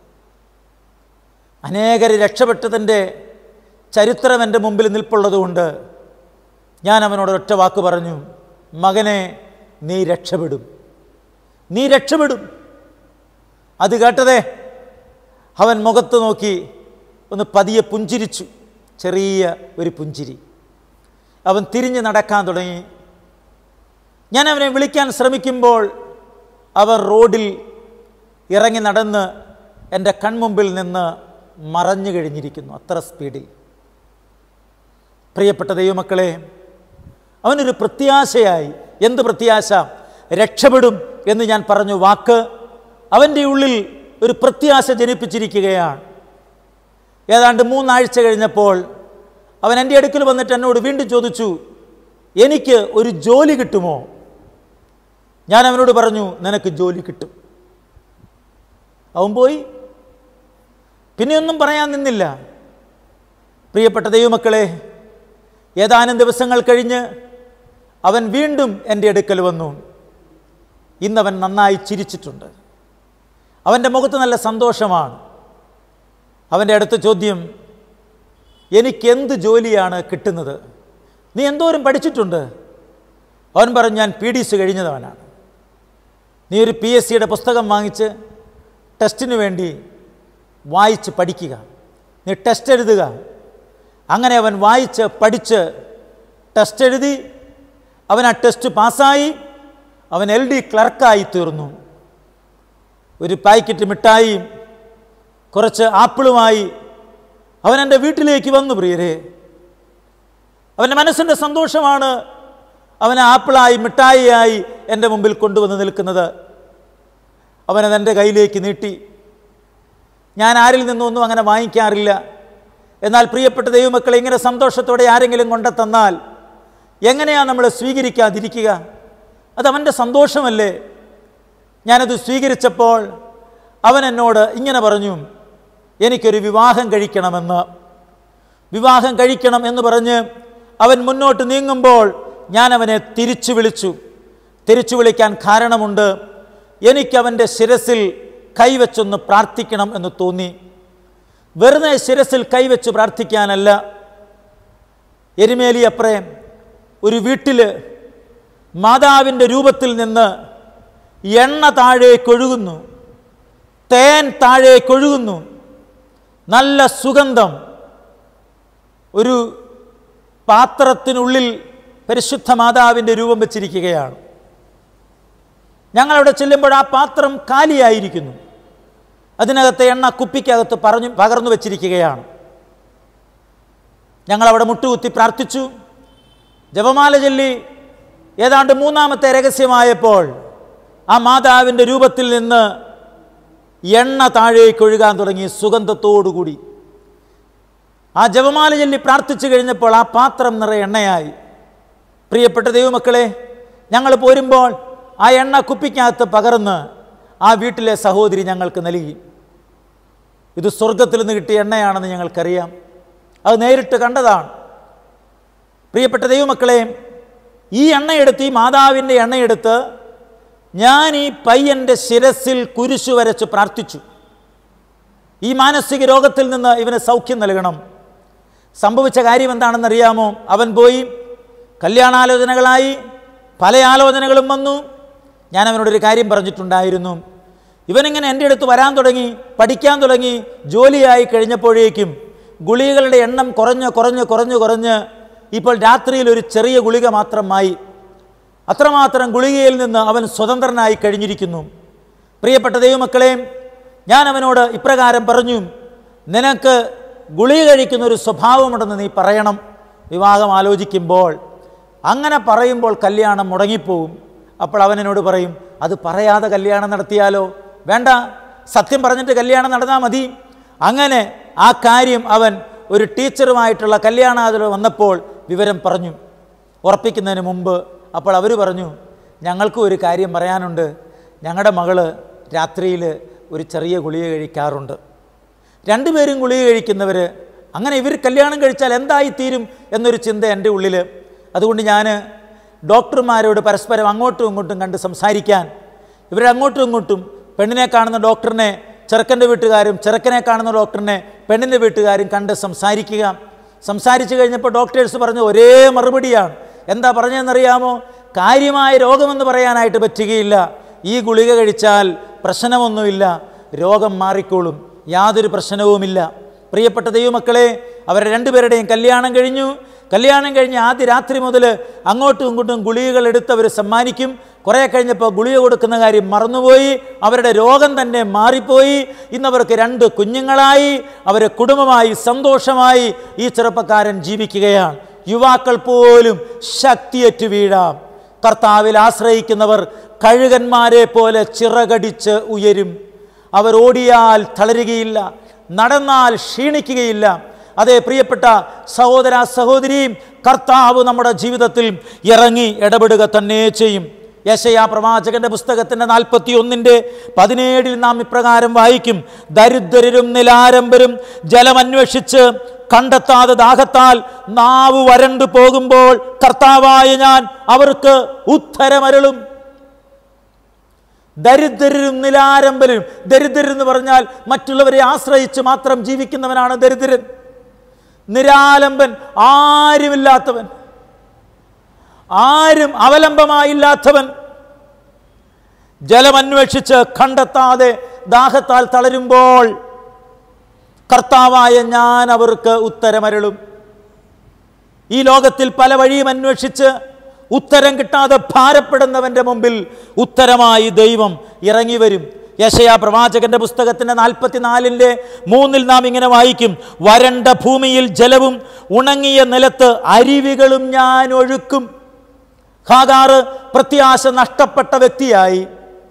അനേകർ രക്ഷപ്പെട്ടതിൻ്റെ ചരിത്രം എൻ്റെ മുമ്പിൽ നിൽപ്പുള്ളതുകൊണ്ട് ഞാൻ അവനോട് ഒറ്റ വാക്ക് പറഞ്ഞു മകനെ നീ രക്ഷപ്പെടും നീ രക്ഷപ്പെടും അത് കേട്ടതേ അവൻ മുഖത്ത് നോക്കി ഒന്ന് പതിയെ പുഞ്ചിരിച്ചു ചെറിയ ഒരു പുഞ്ചിരി അവൻ തിരിഞ്ഞ് നടക്കാൻ തുടങ്ങി ഞാൻ അവനെ വിളിക്കാൻ ശ്രമിക്കുമ്പോൾ അവർ റോഡിൽ ഇറങ്ങി നടന്ന് എൻ്റെ കൺമുമ്പിൽ നിന്ന് മറഞ്ഞു കഴിഞ്ഞിരിക്കുന്നു അത്ര സ്പീഡിൽ പ്രിയപ്പെട്ട ദൈവമക്കളെ അവനൊരു പ്രത്യാശയായി എന്ത് പ്രത്യാശ രക്ഷപ്പെടും എന്ന് ഞാൻ പറഞ്ഞു വാക്ക് അവൻ്റെ ഉള്ളിൽ ഒരു പ്രത്യാശ ജനിപ്പിച്ചിരിക്കുകയാണ് ഏതാണ്ട് മൂന്നാഴ്ച കഴിഞ്ഞപ്പോൾ അവൻ എൻ്റെ അടുക്കൽ വന്നിട്ട് എന്നോട് വീണ്ടും ചോദിച്ചു എനിക്ക് ഒരു ജോലി കിട്ടുമോ ഞാൻ അവനോട് പറഞ്ഞു നിനക്ക് ജോലി കിട്ടും അവൻ പോയി പിന്നെയൊന്നും പറയാൻ നിന്നില്ല പ്രിയപ്പെട്ട ദൈവമക്കളെ ഏതാനും ദിവസങ്ങൾ കഴിഞ്ഞ് അവൻ വീണ്ടും എൻ്റെ അടുക്കൽ വന്നു ഇന്നവൻ നന്നായി ചിരിച്ചിട്ടുണ്ട് അവൻ്റെ മുഖത്ത് നല്ല സന്തോഷമാണ് അവൻ്റെ അടുത്ത ചോദ്യം എനിക്കെന്ത് ജോലിയാണ് കിട്ടുന്നത് നീ എന്തോരം പഠിച്ചിട്ടുണ്ട് അവൻ പറഞ്ഞു ഞാൻ പി ഡി സി കഴിഞ്ഞതവനാണ് നീ ഒരു പി എസ് സിയുടെ പുസ്തകം വാങ്ങിച്ച് ടെസ്റ്റിന് വേണ്ടി വായിച്ച് പഠിക്കുക നീ ടെസ്റ്റ് എഴുതുക അങ്ങനെ അവൻ വായിച്ച് പഠിച്ച് ടെസ്റ്റ് എഴുതി അവൻ ആ ടെസ്റ്റ് പാസ്സായി അവൻ എൽ ഡി ക്ലർക്കായി തീർന്നു ഒരു പാക്കറ്റ് മിഠായിയും കുറച്ച് ആപ്പിളുമായി അവൻ എൻ്റെ വീട്ടിലേക്ക് വന്നു പ്രിയരെ അവൻ്റെ മനസ്സിൻ്റെ സന്തോഷമാണ് അവൻ ആപ്പിളായി മിഠായിയായി എൻ്റെ മുമ്പിൽ കൊണ്ടുവന്ന് നിൽക്കുന്നത് അവനത് എൻ്റെ കയ്യിലേക്ക് നീട്ടി ഞാൻ ആരിൽ നിന്നൊന്നും അങ്ങനെ വാങ്ങിക്കാറില്ല എന്നാൽ പ്രിയപ്പെട്ട ദൈവമക്കളെ ഇങ്ങനെ സന്തോഷത്തോടെ ആരെങ്കിലും കൊണ്ടെത്തന്നാൽ എങ്ങനെയാണ് നമ്മൾ സ്വീകരിക്കാതിരിക്കുക അത് അവൻ്റെ സന്തോഷമല്ലേ ഞാനത് സ്വീകരിച്ചപ്പോൾ അവൻ എന്നോട് ഇങ്ങനെ പറഞ്ഞു എനിക്കൊരു വിവാഹം കഴിക്കണമെന്ന് വിവാഹം കഴിക്കണം എന്ന് പറഞ്ഞ് അവൻ മുന്നോട്ട് നീങ്ങുമ്പോൾ ഞാൻ അവനെ തിരിച്ചു വിളിച്ചു തിരിച്ചു വിളിക്കാൻ കാരണമുണ്ട് എനിക്കവൻ്റെ ശിരസിൽ കൈവച്ചൊന്ന് പ്രാർത്ഥിക്കണം എന്ന് തോന്നി വെറുതെ ശിരസിൽ കൈവച്ച് പ്രാർത്ഥിക്കാനല്ല എരുമേലിയപ്രേ ഒരു വീട്ടിൽ മാതാവിൻ്റെ രൂപത്തിൽ നിന്ന് എണ്ണ താഴേക്കൊഴുകുന്നു തേൻ താഴേക്കൊഴുകുന്നു നല്ല സുഗന്ധം ഒരു പാത്രത്തിനുള്ളിൽ പരിശുദ്ധ മാതാവിൻ്റെ രൂപം വച്ചിരിക്കുകയാണ് ഞങ്ങളവിടെ ചെല്ലുമ്പോൾ ആ പാത്രം കാലിയായിരിക്കുന്നു അതിനകത്തെ എണ്ണ കുപ്പിക്കകത്ത് പറഞ്ഞു പകർന്നു വച്ചിരിക്കുകയാണ് ഞങ്ങളവിടെ മുട്ടുകുത്തി പ്രാർത്ഥിച്ചു ജപമാല ചൊല്ലി ഏതാണ്ട് മൂന്നാമത്തെ രഹസ്യമായപ്പോൾ ആ മാതാവിൻ്റെ രൂപത്തിൽ നിന്ന് എണ്ണ താഴേക്ക് ഒഴുകാൻ തുടങ്ങി സുഗന്ധത്തോടുകൂടി ആ ജപമാല ചൊല്ലി പ്രാർത്ഥിച്ചു കഴിഞ്ഞപ്പോൾ ആ പാത്രം നിറയെ എണ്ണയായി പ്രിയപ്പെട്ട ദൈവമക്കളെ ഞങ്ങൾ പോരുമ്പോൾ ആ എണ്ണ കുപ്പിക്കകത്ത് പകർന്ന് ആ വീട്ടിലെ സഹോദരി ഞങ്ങൾക്ക് നൽകി ഇത് സ്വർഗത്തിൽ നിന്ന് കിട്ടിയ എണ്ണയാണെന്ന് ഞങ്ങൾക്കറിയാം അത് നേരിട്ട് കണ്ടതാണ് പ്രിയപ്പെട്ട ദൈവമക്കളെ ഈ എണ്ണയെടുത്ത് ഈ മാതാവിൻ്റെ എണ്ണയെടുത്ത് ഞാൻ ഈ പയ്യൻ്റെ ശിരസിൽ കുരിശു വരച്ച് പ്രാർത്ഥിച്ചു ഈ മാനസിക രോഗത്തിൽ നിന്ന് ഇവന് സൗഖ്യം നൽകണം സംഭവിച്ച കാര്യം എന്താണെന്നറിയാമോ അവൻ പോയി കല്യാണാലോചനകളായി പല ആലോചനകളും വന്നു ഞാൻ അവനോടൊരു കാര്യം പറഞ്ഞിട്ടുണ്ടായിരുന്നു ഇവനിങ്ങനെ എൻ്റെ അടുത്ത് വരാൻ തുടങ്ങി പഠിക്കാൻ തുടങ്ങി ജോലിയായി കഴിഞ്ഞപ്പോഴേക്കും ഗുളികകളുടെ എണ്ണം കുറഞ്ഞ് കുറഞ്ഞ് കുറഞ്ഞ് കുറഞ്ഞ് ഇപ്പോൾ രാത്രിയിൽ ഒരു ചെറിയ ഗുളിക മാത്രമായി അത്രമാത്രം ഗുളികയിൽ നിന്ന് അവൻ സ്വതന്ത്രനായി കഴിഞ്ഞിരിക്കുന്നു പ്രിയപ്പെട്ട ദൈവമക്കളെ ഞാൻ അവനോട് ഇപ്രകാരം പറഞ്ഞു നിനക്ക് ഗുളിക കഴിക്കുന്ന ഒരു സ്വഭാവമുണ്ടെന്ന് നീ പറയണം വിവാഹം ആലോചിക്കുമ്പോൾ അങ്ങനെ പറയുമ്പോൾ കല്യാണം മുടങ്ങിപ്പോവും അപ്പോൾ അവൻ എന്നോട് പറയും അത് പറയാതെ കല്യാണം നടത്തിയാലോ വേണ്ട സത്യം പറഞ്ഞിട്ട് കല്യാണം നടന്നാൽ മതി അങ്ങനെ ആ കാര്യം അവൻ ഒരു ടീച്ചറുമായിട്ടുള്ള കല്യാണാലോചന വന്നപ്പോൾ വിവരം പറഞ്ഞു ഉറപ്പിക്കുന്നതിന് മുമ്പ് അപ്പോൾ അവർ പറഞ്ഞു ഞങ്ങൾക്കും ഒരു കാര്യം പറയാനുണ്ട് ഞങ്ങളുടെ മകള് രാത്രിയിൽ ഒരു ചെറിയ ഗുളിക കഴിക്കാറുണ്ട് രണ്ടുപേരും ഗുളിക കഴിക്കുന്നവർ അങ്ങനെ ഇവർ കല്യാണം കഴിച്ചാൽ എന്തായിത്തീരും എന്നൊരു ചിന്ത എൻ്റെ ഉള്ളിൽ അതുകൊണ്ട് ഞാൻ ഡോക്ടർമാരോട് പരസ്പരം അങ്ങോട്ടും ഇങ്ങോട്ടും കണ്ട് സംസാരിക്കാൻ ഇവരെ അങ്ങോട്ടും ഇങ്ങോട്ടും പെണ്ണിനെ കാണുന്ന ഡോക്ടറിനെ ചെറുക്കൻ്റെ വീട്ടുകാരും ചെറുക്കനെ കാണുന്ന ഡോക്ടറിനെ പെണ്ണിൻ്റെ വീട്ടുകാരും കണ്ട് സംസാരിക്കുക സംസാരിച്ചു കഴിഞ്ഞപ്പോൾ ഡോക്ടേഴ്സ് പറഞ്ഞ ഒരേ മറുപടിയാണ് എന്താ പറഞ്ഞതെന്നറിയാമോ കാര്യമായ രോഗമെന്ന് പറയാനായിട്ട് പറ്റുകയില്ല ഈ ഗുളിക കഴിച്ചാൽ പ്രശ്നമൊന്നുമില്ല രോഗം മാറിക്കോളും യാതൊരു പ്രശ്നവുമില്ല പ്രിയപ്പെട്ട ദൈവമക്കളെ അവരുടെ രണ്ടുപേരുടെയും കല്യാണം കഴിഞ്ഞു കല്യാണം കഴിഞ്ഞ് ആദ്യ രാത്രി മുതൽ അങ്ങോട്ടും ഇങ്ങോട്ടും ഗുളികകൾ എടുത്ത് അവർ സമ്മാനിക്കും കുറേ കഴിഞ്ഞപ്പോൾ ഗുളിക കൊടുക്കുന്ന കാര്യം മറന്നുപോയി അവരുടെ രോഗം തന്നെ മാറിപ്പോയി ഇന്നവർക്ക് രണ്ട് കുഞ്ഞുങ്ങളായി അവരെ കുടുംബമായി സന്തോഷമായി ഈ ചെറുപ്പക്കാരൻ ജീവിക്കുകയാണ് യുവാക്കൾ പോലും ശക്തിയറ്റു വീഴാം കർത്താവിൽ ആശ്രയിക്കുന്നവർ കഴുകന്മാരെ പോലെ ചിറകടിച്ച് ഉയരും അവർ ഓടിയാൽ തളരുകയില്ല നടന്നാൽ ക്ഷീണിക്കുകയില്ല അതേ പ്രിയപ്പെട്ട സഹോദര സഹോദരിയും കർത്താവ് നമ്മുടെ ജീവിതത്തിൽ ഇറങ്ങി ഇടപെടുക തന്നെ ചെയ്യും യശയാ പ്രവാചകന്റെ പുസ്തകത്തിന്റെ നാൽപ്പത്തി ഒന്നിൻ്റെ പതിനേഴിൽ നാം ഇപ്രകാരം വായിക്കും ദരിദ്രരും നിലാരംഭരും ജലമന്വേഷിച്ച് കണ്ടെത്താതെ ദാഹത്താൽ നാവ് വരണ്ടു പോകുമ്പോൾ കർത്താവായ ഞാൻ അവർക്ക് ഉത്തരമരളും ദരിദ്രരും നിലാരംഭരും ദരിദ്രരെന്ന് എന്ന് പറഞ്ഞാൽ മറ്റുള്ളവരെ ആശ്രയിച്ച് മാത്രം ജീവിക്കുന്നവനാണ് ദരിദ്രൻ നിരാലംബൻ ആരുമില്ലാത്തവൻ ആരും അവലംബമായില്ലാത്തവൻ ജലമന്വേഷിച്ച് കണ്ടെത്താതെ ദാഹത്താൽ തളരുമ്പോൾ കർത്താവായ ഞാൻ അവർക്ക് ഉത്തരമരളും ഈ ലോകത്തിൽ പല വഴിയും അന്വേഷിച്ച് ഉത്തരം കിട്ടാതെ ഭാരപ്പെടുന്നവൻ്റെ മുമ്പിൽ ഉത്തരമായി ദൈവം ഇറങ്ങി വരും യശയാ പ്രവാചകന്റെ പുസ്തകത്തിന്റെ നാൽപ്പത്തിനാലിൻ്റെ മൂന്നിൽ നാം ഇങ്ങനെ വായിക്കും വരണ്ട ഭൂമിയിൽ ജലവും ഉണങ്ങിയ നിലത്ത് അരുവികളും ഞാൻ ഒഴുക്കും ഹാഗാറ് പ്രത്യാശ നഷ്ടപ്പെട്ട വ്യക്തിയായി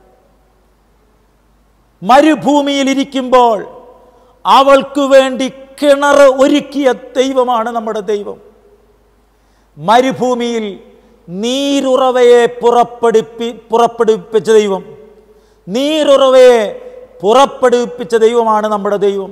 മരുഭൂമിയിൽ ഇരിക്കുമ്പോൾ അവൾക്ക് വേണ്ടി കിണർ ഒരുക്കിയ ദൈവമാണ് നമ്മുടെ ദൈവം മരുഭൂമിയിൽ നീരുറവയെ പുറപ്പെടുപ്പി പുറപ്പെടുവിപ്പിച്ച ദൈവം നീരുറവയെ പുറപ്പെടുവിപ്പിച്ച ദൈവമാണ് നമ്മുടെ ദൈവം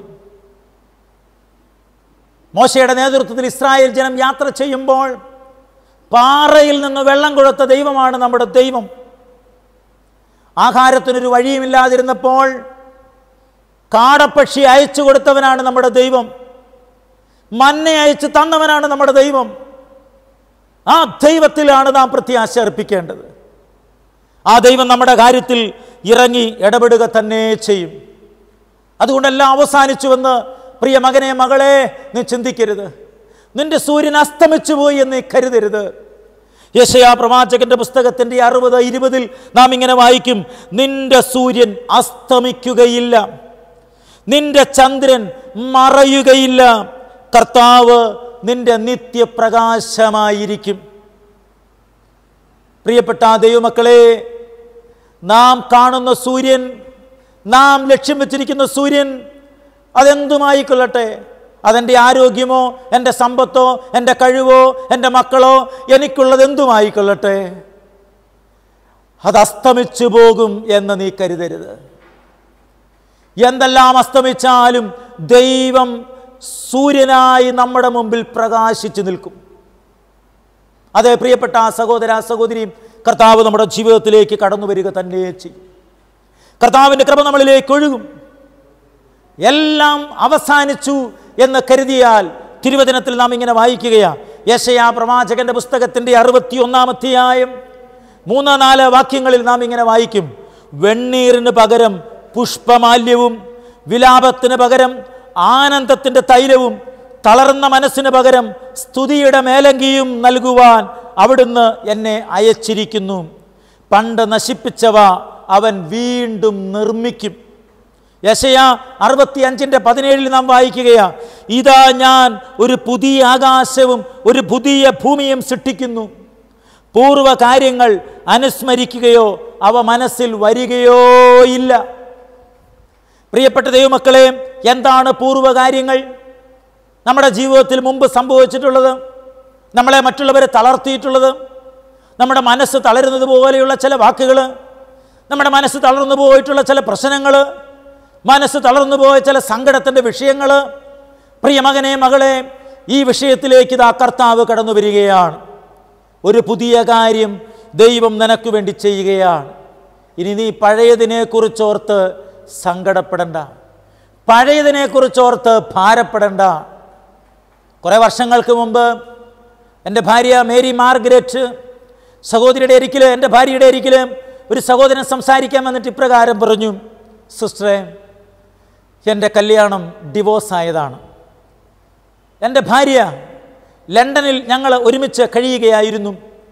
മോശയുടെ നേതൃത്വത്തിൽ ഇസ്രായേൽ ജനം യാത്ര ചെയ്യുമ്പോൾ പാറയിൽ നിന്ന് വെള്ളം കൊടുത്ത ദൈവമാണ് നമ്മുടെ ദൈവം ആഹാരത്തിനൊരു വഴിയുമില്ലാതിരുന്നപ്പോൾ കാടപ്പക്ഷി അയച്ചു കൊടുത്തവനാണ് നമ്മുടെ ദൈവം മന്ന അയച്ച് തന്നവനാണ് നമ്മുടെ ദൈവം ആ ദൈവത്തിലാണ് നാം പ്രത്യാശ അർപ്പിക്കേണ്ടത് ആ ദൈവം നമ്മുടെ കാര്യത്തിൽ ഇറങ്ങി ഇടപെടുക തന്നെ ചെയ്യും അതുകൊണ്ടെല്ലാം അവസാനിച്ചുവെന്ന് പ്രിയ മകനെ മകളെ നീ ചിന്തിക്കരുത് നിന്റെ സൂര്യൻ അസ്തമിച്ചു പോയി എന്ന് നീ കരുതരുത് യശയാ പ്രവാചകന്റെ പുസ്തകത്തിന്റെ അറുപത് ഇരുപതിൽ നാം ഇങ്ങനെ വായിക്കും നിന്റെ സൂര്യൻ അസ്തമിക്കുകയില്ല നിന്റെ ചന്ദ്രൻ മറയുകയില്ല കർത്താവ് നിന്റെ നിത്യപ്രകാശമായിരിക്കും പ്രിയപ്പെട്ട ദൈവമക്കളെ നാം കാണുന്ന സൂര്യൻ നാം ലക്ഷ്യം വെച്ചിരിക്കുന്ന സൂര്യൻ അതെന്തുമായിക്കൊള്ളട്ടെ അതെൻ്റെ ആരോഗ്യമോ എൻ്റെ സമ്പത്തോ എൻ്റെ കഴിവോ എൻ്റെ മക്കളോ എനിക്കുള്ളത് എന്തുമായിക്കൊള്ളട്ടെ അത് അസ്തമിച്ചു പോകും എന്ന് നീ കരുതരുത് എന്തെല്ലാം അസ്തമിച്ചാലും ദൈവം സൂര്യനായി നമ്മുടെ മുമ്പിൽ പ്രകാശിച്ചു നിൽക്കും അതെ പ്രിയപ്പെട്ട ആ സഹോദര സഹോദരിയും കർത്താവ് നമ്മുടെ ജീവിതത്തിലേക്ക് കടന്നു വരിക തന്നെ ചെയ്യും കർത്താവിൻ്റെ കൃപ നമ്മളിലേക്ക് ഒഴുകും എല്ലാം അവസാനിച്ചു എന്ന് കരുതിയാൽ തിരുവചനത്തിൽ നാം ഇങ്ങനെ വായിക്കുകയാണ് യശയാ പ്രവാചകന്റെ പുസ്തകത്തിൻ്റെ അറുപത്തിയൊന്നാമധ്യായം മൂന്ന് നാല് വാക്യങ്ങളിൽ നാം ഇങ്ങനെ വായിക്കും വെണ്ണീറിന് പകരം പുഷ്പമാല്യവും വിലാപത്തിന് പകരം ആനന്ദത്തിൻ്റെ തൈലവും തളർന്ന മനസ്സിന് പകരം സ്തുതിയുടെ മേലങ്കിയും നൽകുവാൻ അവിടുന്ന് എന്നെ അയച്ചിരിക്കുന്നു പണ്ട് നശിപ്പിച്ചവ അവൻ വീണ്ടും നിർമ്മിക്കും യശയ അറുപത്തി അഞ്ചിൻ്റെ പതിനേഴിൽ നാം വായിക്കുകയാ ഇതാ ഞാൻ ഒരു പുതിയ ആകാശവും ഒരു പുതിയ ഭൂമിയും സൃഷ്ടിക്കുന്നു പൂർവ്വ കാര്യങ്ങൾ അനുസ്മരിക്കുകയോ അവ മനസ്സിൽ വരികയോ ഇല്ല പ്രിയപ്പെട്ട ദൈവമക്കളെ എന്താണ് പൂർവ്വകാര്യങ്ങൾ നമ്മുടെ ജീവിതത്തിൽ മുമ്പ് സംഭവിച്ചിട്ടുള്ളത് നമ്മളെ മറ്റുള്ളവരെ തളർത്തിയിട്ടുള്ളത് നമ്മുടെ മനസ്സ് തളരുന്നത് പോലെയുള്ള ചില വാക്കുകൾ നമ്മുടെ മനസ്സ് തളർന്നു പോയിട്ടുള്ള ചില പ്രശ്നങ്ങൾ മനസ്സ് തളർന്നു പോയ ചില സങ്കടത്തിൻ്റെ വിഷയങ്ങൾ പ്രിയമകനെ മകളെ ഈ വിഷയത്തിലേക്ക് ഇതാ കർത്താവ് കടന്നു വരികയാണ് ഒരു പുതിയ കാര്യം ദൈവം നിനക്ക് വേണ്ടി ചെയ്യുകയാണ് ഇനി നീ പഴയതിനെക്കുറിച്ചോർത്ത് സങ്കടപ്പെടണ്ട പഴയതിനെക്കുറിച്ചോർത്ത് ഭാരപ്പെടണ്ട കുറേ വർഷങ്ങൾക്ക് മുമ്പ് എൻ്റെ ഭാര്യ മേരി മാർഗരറ്റ് സഹോദരിയുടെ അരികിൽ എൻ്റെ ഭാര്യയുടെ അരികിൽ ഒരു സഹോദരൻ സംസാരിക്കാൻ വന്നിട്ട് ഇപ്രകാരം പറഞ്ഞു സിസ്റ്ററെ എൻ്റെ കല്യാണം ഡിവോഴ്സ് ആയതാണ് എൻ്റെ ഭാര്യ ലണ്ടനിൽ ഞങ്ങൾ ഒരുമിച്ച് കഴിയുകയായിരുന്നു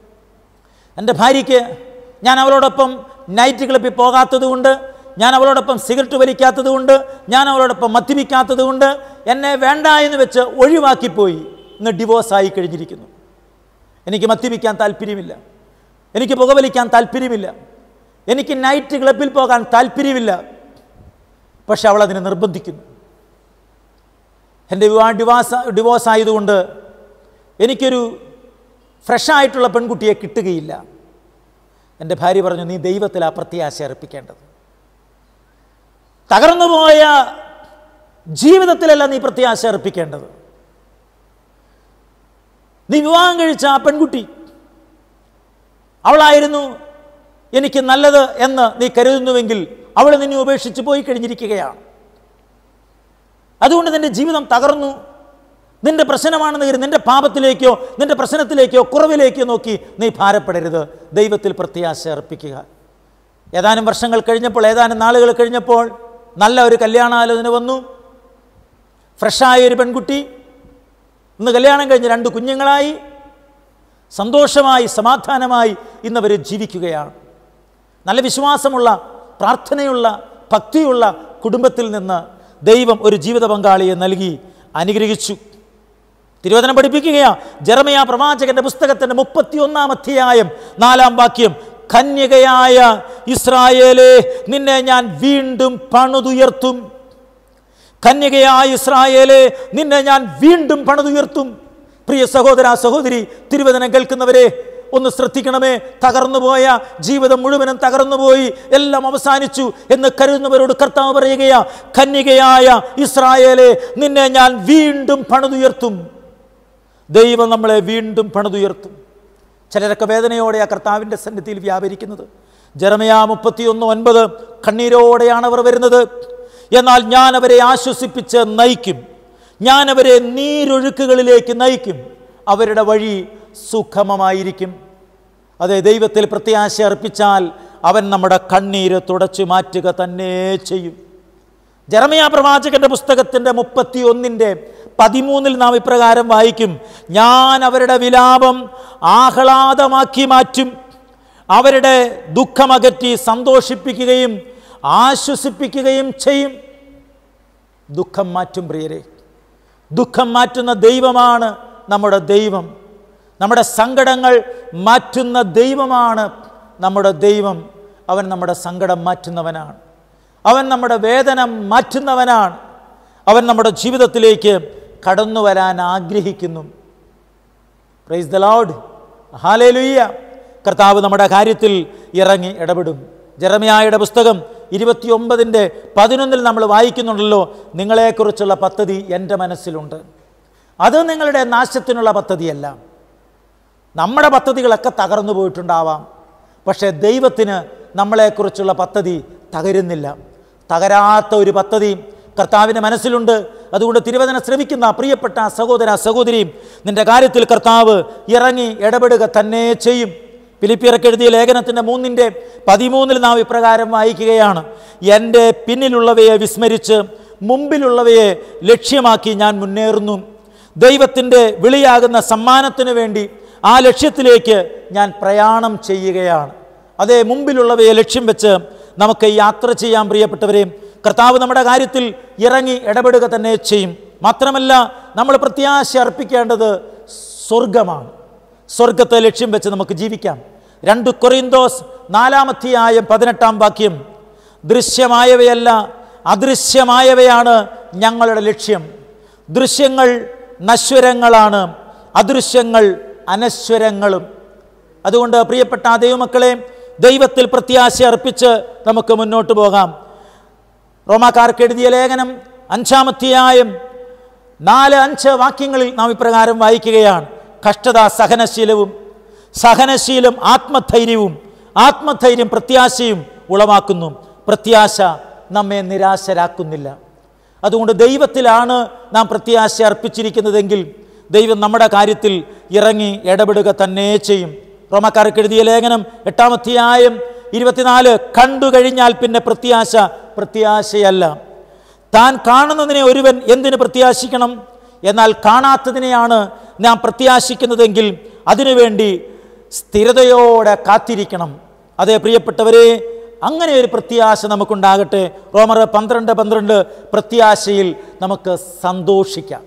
എൻ്റെ ഭാര്യയ്ക്ക് ഞാൻ അവളോടൊപ്പം നൈറ്റ് ക്ലബ്ബിൽ പോകാത്തതുകൊണ്ട് ഞാൻ അവളോടൊപ്പം സിഗരറ്റ് വലിക്കാത്തതുകൊണ്ട് ഞാൻ അവളോടൊപ്പം മദ്യപിക്കാത്തതുകൊണ്ട് എന്നെ വേണ്ട എന്ന് വെച്ച് ഒഴിവാക്കിപ്പോയി ഇന്ന് ഡിവോഴ്സായി കഴിഞ്ഞിരിക്കുന്നു എനിക്ക് മദ്യപിക്കാൻ താല്പര്യമില്ല എനിക്ക് പുകവലിക്കാൻ താല്പര്യമില്ല എനിക്ക് നൈറ്റ് ക്ലബ്ബിൽ പോകാൻ താല്പര്യമില്ല പക്ഷെ അവൾ അതിനെ നിർബന്ധിക്കുന്നു എൻ്റെ വിവാഹ ഡിവോഴ്സ് ഡിവോഴ്സ് ആയതുകൊണ്ട് എനിക്കൊരു ഫ്രഷായിട്ടുള്ള പെൺകുട്ടിയെ കിട്ടുകയില്ല എൻ്റെ ഭാര്യ പറഞ്ഞു നീ ദൈവത്തിൽ ആ പ്രത്യാശ അർപ്പിക്കേണ്ടത് തകർന്നുപോയ ജീവിതത്തിലല്ല നീ പ്രത്യാശ അർപ്പിക്കേണ്ടത് നീ വിവാഹം കഴിച്ച ആ പെൺകുട്ടി അവളായിരുന്നു എനിക്ക് നല്ലത് എന്ന് നീ കരുതുന്നുവെങ്കിൽ അവൾ നിന്നെ ഉപേക്ഷിച്ച് പോയി കഴിഞ്ഞിരിക്കുകയാണ് അതുകൊണ്ട് നിന്റെ ജീവിതം തകർന്നു നിന്റെ പ്രശ്നമാണെന്ന് കരുതി നിന്റെ പാപത്തിലേക്കോ നിന്റെ പ്രശ്നത്തിലേക്കോ കുറവിലേക്കോ നോക്കി നീ ഭാരപ്പെടരുത് ദൈവത്തിൽ പ്രത്യാശ അർപ്പിക്കുക ഏതാനും വർഷങ്ങൾ കഴിഞ്ഞപ്പോൾ ഏതാനും നാളുകൾ കഴിഞ്ഞപ്പോൾ നല്ല ഒരു കല്യാണാലോചന വന്നു ഫ്രഷായ ഒരു പെൺകുട്ടി ഇന്ന് കല്യാണം കഴിഞ്ഞ് രണ്ട് കുഞ്ഞുങ്ങളായി സന്തോഷമായി സമാധാനമായി ഇന്നവർ ജീവിക്കുകയാണ് നല്ല വിശ്വാസമുള്ള പ്രാർത്ഥനയുള്ള ഭക്തിയുള്ള കുടുംബത്തിൽ നിന്ന് ദൈവം ഒരു ജീവിത പങ്കാളിയെ നൽകി അനുഗ്രഹിച്ചു തിരുവചനം പഠിപ്പിക്കുകയാ ജെറമയ പ്രവാചകന്റെ പുസ്തകത്തിന്റെ മുപ്പത്തിയൊന്നാം അധ്യായം നാലാം വാക്യം കന്യകയായ ഇസ്രായേലെ നിന്നെ ഞാൻ വീണ്ടും പണിതുയർത്തും കന്യകയായ ഇസ്രായേലെ നിന്നെ ഞാൻ വീണ്ടും പണിതുയർത്തും പ്രിയ സഹോദര സഹോദരി തിരുവചനം കേൾക്കുന്നവരെ ഒന്ന് ശ്രദ്ധിക്കണമേ തകർന്നുപോയ ജീവിതം മുഴുവനും തകർന്നുപോയി എല്ലാം അവസാനിച്ചു എന്ന് കരുതുന്നവരോട് കർത്താവ് പറയുകയാ കന്യകയായ ഇസ്രായേലെ നിന്നെ ഞാൻ വീണ്ടും പണിതുയർത്തും ദൈവം നമ്മളെ വീണ്ടും പണിതുയർത്തും ചിലരൊക്കെ വേദനയോടെ ആ കർത്താവിൻ്റെ സന്നിധിയിൽ വ്യാപരിക്കുന്നത് ജറമയ മുപ്പത്തിയൊന്ന് ഒൻപത് കണ്ണീരോടെയാണ് അവർ വരുന്നത് എന്നാൽ ഞാൻ അവരെ ആശ്വസിപ്പിച്ച് നയിക്കും ഞാൻ അവരെ നീരൊഴുക്കുകളിലേക്ക് നയിക്കും അവരുടെ വഴി സുഖമമായിരിക്കും അതെ ദൈവത്തിൽ പ്രത്യാശ അർപ്പിച്ചാൽ അവൻ നമ്മുടെ കണ്ണീര് തുടച്ചു മാറ്റുക തന്നെ ചെയ്യും ജെറമിയ പ്രവാചകന്റെ പുസ്തകത്തിൻ്റെ മുപ്പത്തി ഒന്നിൻ്റെ പതിമൂന്നിൽ നാം ഇപ്രകാരം വായിക്കും ഞാൻ അവരുടെ വിലാപം ആഹ്ലാദമാക്കി മാറ്റും അവരുടെ ദുഃഖമകറ്റി സന്തോഷിപ്പിക്കുകയും ആശ്വസിപ്പിക്കുകയും ചെയ്യും ദുഃഖം മാറ്റും പ്രിയരെ ദുഃഖം മാറ്റുന്ന ദൈവമാണ് നമ്മുടെ ദൈവം നമ്മുടെ സങ്കടങ്ങൾ മാറ്റുന്ന ദൈവമാണ് നമ്മുടെ ദൈവം അവൻ നമ്മുടെ സങ്കടം മാറ്റുന്നവനാണ് അവൻ നമ്മുടെ വേദന മാറ്റുന്നവനാണ് അവൻ നമ്മുടെ ജീവിതത്തിലേക്ക് കടന്നു വരാൻ ആഗ്രഹിക്കുന്നു പ്രൈസ് ദ ലോഡ് ഹാലേലുയ്യ കർത്താവ് നമ്മുടെ കാര്യത്തിൽ ഇറങ്ങി ഇടപെടും ജെറമിയായുടെ പുസ്തകം ഇരുപത്തിയൊമ്പതിൻ്റെ പതിനൊന്നിൽ നമ്മൾ വായിക്കുന്നുണ്ടല്ലോ നിങ്ങളെക്കുറിച്ചുള്ള പദ്ധതി എൻ്റെ മനസ്സിലുണ്ട് അത് നിങ്ങളുടെ നാശത്തിനുള്ള പദ്ധതിയല്ല നമ്മുടെ പദ്ധതികളൊക്കെ തകർന്നു പോയിട്ടുണ്ടാവാം പക്ഷേ ദൈവത്തിന് നമ്മളെക്കുറിച്ചുള്ള പദ്ധതി തകരുന്നില്ല തകരാത്ത ഒരു പദ്ധതി കർത്താവിൻ്റെ മനസ്സിലുണ്ട് അതുകൊണ്ട് തിരുവചനം ശ്രമിക്കുന്ന പ്രിയപ്പെട്ട സഹോദര സഹോദരി നിന്റെ കാര്യത്തിൽ കർത്താവ് ഇറങ്ങി ഇടപെടുക തന്നെ ചെയ്യും ഫിലിപ്പിയർക്ക് എഴുതിയ ലേഖനത്തിൻ്റെ മൂന്നിൻ്റെ പതിമൂന്നിൽ നാം ഇപ്രകാരം വായിക്കുകയാണ് എൻ്റെ പിന്നിലുള്ളവയെ വിസ്മരിച്ച് മുമ്പിലുള്ളവയെ ലക്ഷ്യമാക്കി ഞാൻ മുന്നേറുന്നു ദൈവത്തിൻ്റെ വിളിയാകുന്ന സമ്മാനത്തിന് വേണ്ടി ആ ലക്ഷ്യത്തിലേക്ക് ഞാൻ പ്രയാണം ചെയ്യുകയാണ് അതേ മുമ്പിലുള്ളവയെ ലക്ഷ്യം വെച്ച് നമുക്ക് യാത്ര ചെയ്യാൻ പ്രിയപ്പെട്ടവരെ കർത്താവ് നമ്മുടെ കാര്യത്തിൽ ഇറങ്ങി ഇടപെടുക തന്നെ ചെയ്യും മാത്രമല്ല നമ്മൾ പ്രത്യാശ അർപ്പിക്കേണ്ടത് സ്വർഗമാണ് സ്വർഗത്തെ ലക്ഷ്യം വെച്ച് നമുക്ക് ജീവിക്കാം രണ്ട് കൊറിന്തോസ് നാലാമധ്യായം പതിനെട്ടാം വാക്യം ദൃശ്യമായവയല്ല അദൃശ്യമായവയാണ് ഞങ്ങളുടെ ലക്ഷ്യം ദൃശ്യങ്ങൾ നശ്വരങ്ങളാണ് അദൃശ്യങ്ങൾ അനശ്വരങ്ങളും അതുകൊണ്ട് പ്രിയപ്പെട്ട ആ ദൈവമക്കളെ ദൈവത്തിൽ പ്രത്യാശ അർപ്പിച്ച് നമുക്ക് മുന്നോട്ട് പോകാം റോമാക്കാർക്ക് എഴുതിയ ലേഖനം അഞ്ചാമധ്യായം നാല് അഞ്ച് വാക്യങ്ങളിൽ നാം ഇപ്രകാരം വായിക്കുകയാണ് കഷ്ടത സഹനശീലവും സഹനശീലം ആത്മധൈര്യവും ആത്മധൈര്യം പ്രത്യാശയും ഉളവാക്കുന്നു പ്രത്യാശ നമ്മെ നിരാശരാക്കുന്നില്ല അതുകൊണ്ട് ദൈവത്തിലാണ് നാം പ്രത്യാശ അർപ്പിച്ചിരിക്കുന്നതെങ്കിൽ ദൈവം നമ്മുടെ കാര്യത്തിൽ ഇറങ്ങി ഇടപെടുക തന്നെ ചെയ്യും റോമക്കാർക്ക് എഴുതിയ ലേഖനം എട്ടാമധ്യായം ഇരുപത്തിനാല് കണ്ടു കഴിഞ്ഞാൽ പിന്നെ പ്രത്യാശ പ്രത്യാശയല്ല താൻ കാണുന്നതിനെ ഒരുവൻ എന്തിന് പ്രത്യാശിക്കണം എന്നാൽ കാണാത്തതിനെയാണ് നാം പ്രത്യാശിക്കുന്നതെങ്കിൽ അതിനുവേണ്ടി സ്ഥിരതയോടെ കാത്തിരിക്കണം അതേ പ്രിയപ്പെട്ടവരെ അങ്ങനെ ഒരു പ്രത്യാശ നമുക്കുണ്ടാകട്ടെ റോമർ പന്ത്രണ്ട് പന്ത്രണ്ട് പ്രത്യാശയിൽ നമുക്ക് സന്തോഷിക്കാം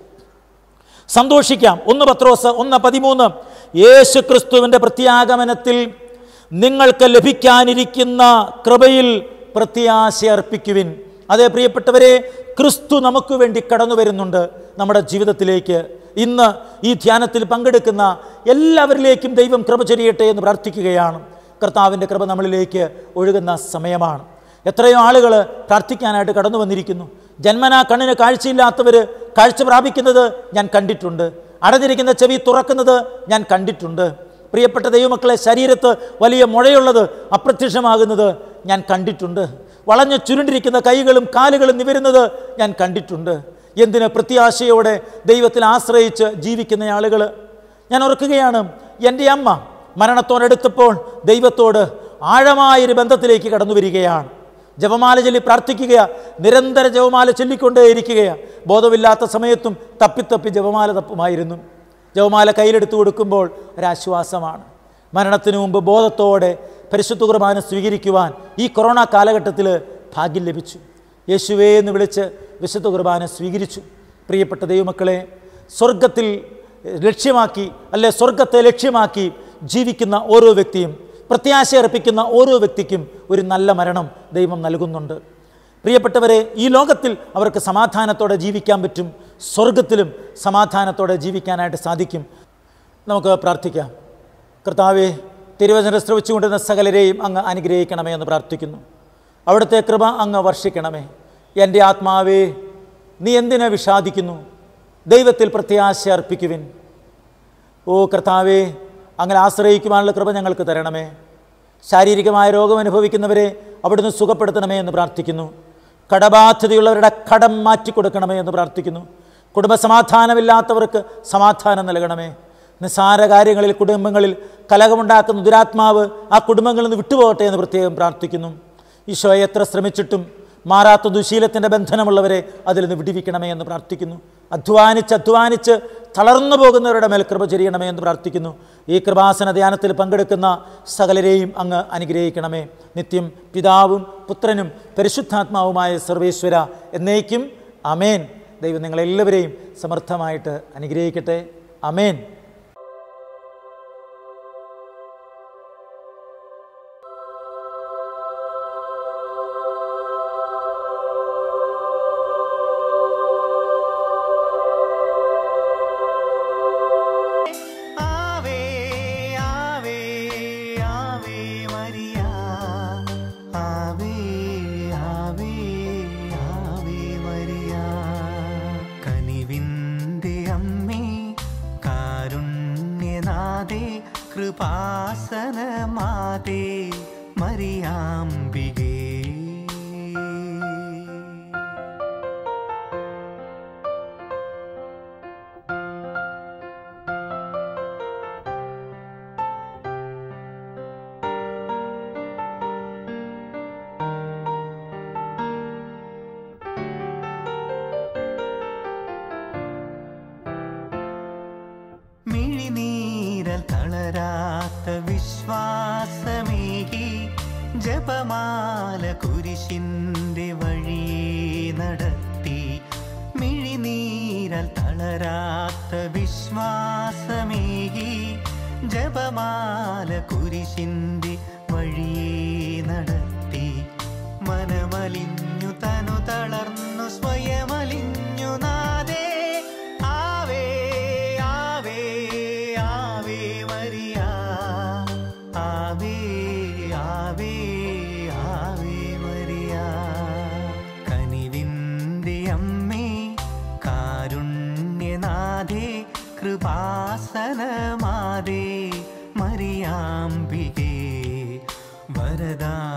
സന്തോഷിക്കാം ഒന്ന് പത്രോസ് ഒന്ന് പതിമൂന്ന് യേശു ക്രിസ്തുവിൻ്റെ പ്രത്യാഗമനത്തിൽ നിങ്ങൾക്ക് ലഭിക്കാനിരിക്കുന്ന കൃപയിൽ പ്രത്യാശ അർപ്പിക്കുവിൻ അതേ പ്രിയപ്പെട്ടവരെ ക്രിസ്തു നമുക്ക് വേണ്ടി കടന്നു വരുന്നുണ്ട് നമ്മുടെ ജീവിതത്തിലേക്ക് ഇന്ന് ഈ ധ്യാനത്തിൽ പങ്കെടുക്കുന്ന എല്ലാവരിലേക്കും ദൈവം കൃപ ചൊരിയട്ടെ എന്ന് പ്രാർത്ഥിക്കുകയാണ് കർത്താവിൻ്റെ കൃപ നമ്മളിലേക്ക് ഒഴുകുന്ന സമയമാണ് എത്രയോ ആളുകൾ പ്രാർത്ഥിക്കാനായിട്ട് കടന്നു വന്നിരിക്കുന്നു ജന്മനാ കണ്ണിന് കാഴ്ചയില്ലാത്തവർ കാഴ്ച പ്രാപിക്കുന്നത് ഞാൻ കണ്ടിട്ടുണ്ട് അടഞ്ഞിരിക്കുന്ന ചെവി തുറക്കുന്നത് ഞാൻ കണ്ടിട്ടുണ്ട് പ്രിയപ്പെട്ട ദൈവമക്കളെ ശരീരത്ത് വലിയ മുഴയുള്ളത് അപ്രത്യക്ഷമാകുന്നത് ഞാൻ കണ്ടിട്ടുണ്ട് വളഞ്ഞു ചുരുണ്ടിരിക്കുന്ന കൈകളും കാലുകളും നിവരുന്നത് ഞാൻ കണ്ടിട്ടുണ്ട് എന്തിന് പ്രത്യാശയോടെ ദൈവത്തിൽ ആശ്രയിച്ച് ജീവിക്കുന്ന ആളുകൾ ഞാൻ ഓർക്കുകയാണ് എൻ്റെ അമ്മ മരണത്തോടടുത്തപ്പോൾ ദൈവത്തോട് ആഴമായൊരു ബന്ധത്തിലേക്ക് കടന്നു വരികയാണ് ജപമാല ചൊല്ലി പ്രാർത്ഥിക്കുക നിരന്തര ജപമാല ചൊല്ലിക്കൊണ്ടേയിരിക്കുകയാണ് ബോധമില്ലാത്ത സമയത്തും തപ്പിത്തപ്പി ജപമാല തപ്പുമായിരുന്നു ജപമാല കയ്യിലെടുത്ത് കൊടുക്കുമ്പോൾ ഒരാശ്വാസമാണ് മരണത്തിനു മുമ്പ് ബോധത്തോടെ പരിശുദ്ധ കുർബാന സ്വീകരിക്കുവാൻ ഈ കൊറോണ കാലഘട്ടത്തിൽ ഭാഗ്യം ലഭിച്ചു യേശുവേ എന്ന് വിളിച്ച് വിശുദ്ധ കുർബാന സ്വീകരിച്ചു പ്രിയപ്പെട്ട ദൈവമക്കളെ സ്വർഗത്തിൽ ലക്ഷ്യമാക്കി അല്ലെ സ്വർഗത്തെ ലക്ഷ്യമാക്കി ജീവിക്കുന്ന ഓരോ വ്യക്തിയും പ്രത്യാശ അർപ്പിക്കുന്ന ഓരോ വ്യക്തിക്കും ഒരു നല്ല മരണം ദൈവം നൽകുന്നുണ്ട് പ്രിയപ്പെട്ടവരെ ഈ ലോകത്തിൽ അവർക്ക് സമാധാനത്തോടെ ജീവിക്കാൻ പറ്റും സ്വർഗത്തിലും സമാധാനത്തോടെ ജീവിക്കാനായിട്ട് സാധിക്കും നമുക്ക് പ്രാർത്ഥിക്കാം കർത്താവെ തിരുവചനം ശ്രവിച്ചുകൊണ്ടിരുന്ന സകലരെയും അങ്ങ് അനുഗ്രഹിക്കണമേ എന്ന് പ്രാർത്ഥിക്കുന്നു അവിടുത്തെ കൃപ അങ്ങ് വർഷിക്കണമേ എൻ്റെ ആത്മാവേ നീ എന്തിനെ വിഷാദിക്കുന്നു ദൈവത്തിൽ പ്രത്യാശ അർപ്പിക്കുവിൻ ഓ കർത്താവേ അങ്ങനെ ആശ്രയിക്കുവാനുള്ള കൃപ ഞങ്ങൾക്ക് തരണമേ ശാരീരികമായ രോഗം അനുഭവിക്കുന്നവരെ അവിടുന്ന് സുഖപ്പെടുത്തണമേ എന്ന് പ്രാർത്ഥിക്കുന്നു കടബാധ്യതയുള്ളവരുടെ കടം മാറ്റിക്കൊടുക്കണമേ എന്ന് പ്രാർത്ഥിക്കുന്നു കുടുംബസമാധാനമില്ലാത്തവർക്ക് സമാധാനം നൽകണമേ നിസ്സാര കാര്യങ്ങളിൽ കുടുംബങ്ങളിൽ കലകമുണ്ടാക്കുന്ന ദുരാത്മാവ് ആ കുടുംബങ്ങളിൽ നിന്ന് വിട്ടുപോകട്ടെ എന്ന് പ്രത്യേകം പ്രാർത്ഥിക്കുന്നു ഈശോയെ എത്ര ശ്രമിച്ചിട്ടും മാറാത്ത ദുശീലത്തിൻ്റെ ബന്ധനമുള്ളവരെ അതിൽ നിന്ന് വിടിവിക്കണമേ എന്ന് പ്രാർത്ഥിക്കുന്നു അധ്വാനിച്ച് അധ്വാനിച്ച് തളർന്നു പോകുന്നവരുടെ മേൽ കൃപ ചൊരിയണമേ എന്ന് പ്രാർത്ഥിക്കുന്നു ഈ കൃപാസന ധ്യാനത്തിൽ പങ്കെടുക്കുന്ന സകലരെയും അങ്ങ് അനുഗ്രഹിക്കണമേ നിത്യം പിതാവും പുത്രനും പരിശുദ്ധാത്മാവുമായ സർവേശ്വര എന്നേക്കും അമേൻ ദൈവം നിങ്ങളെല്ലാവരെയും സമർത്ഥമായിട്ട് അനുഗ്രഹിക്കട്ടെ അമേൻ ആവേ ആവേ ആവേ മരിയ ആവേ ആവേ ആവേ മരിയ കനിവിൻ്റെ അമ്മേ കാരുണ്യനാഥേ കൃപാസനമാതേ മരിയാംബികേ മിഴിനീരൽ തളരാത്ത വിശ്വാസമേകി ജപമാല കുരിശിൻ്റെ വഴി നടത്തി മിഴിനീരൽ തളരാത്ത വിശ്വാസമേകി ജപമാല കുരിശിൻ്റെ വഴി നടത്തി മനമലിഞ്ഞു തനു തളർന്നു സ്വയമലിഞ്ഞു നാദേ ആവേ ആവേ ആവേ മരിയ ആവേ ആവേ ആവേ മരിയ കനിവിൻ്റെ അമ്മേ കാരുണ്യനാഥേ കൃപാസനമാതേ മരിയാംബികേ വരദാ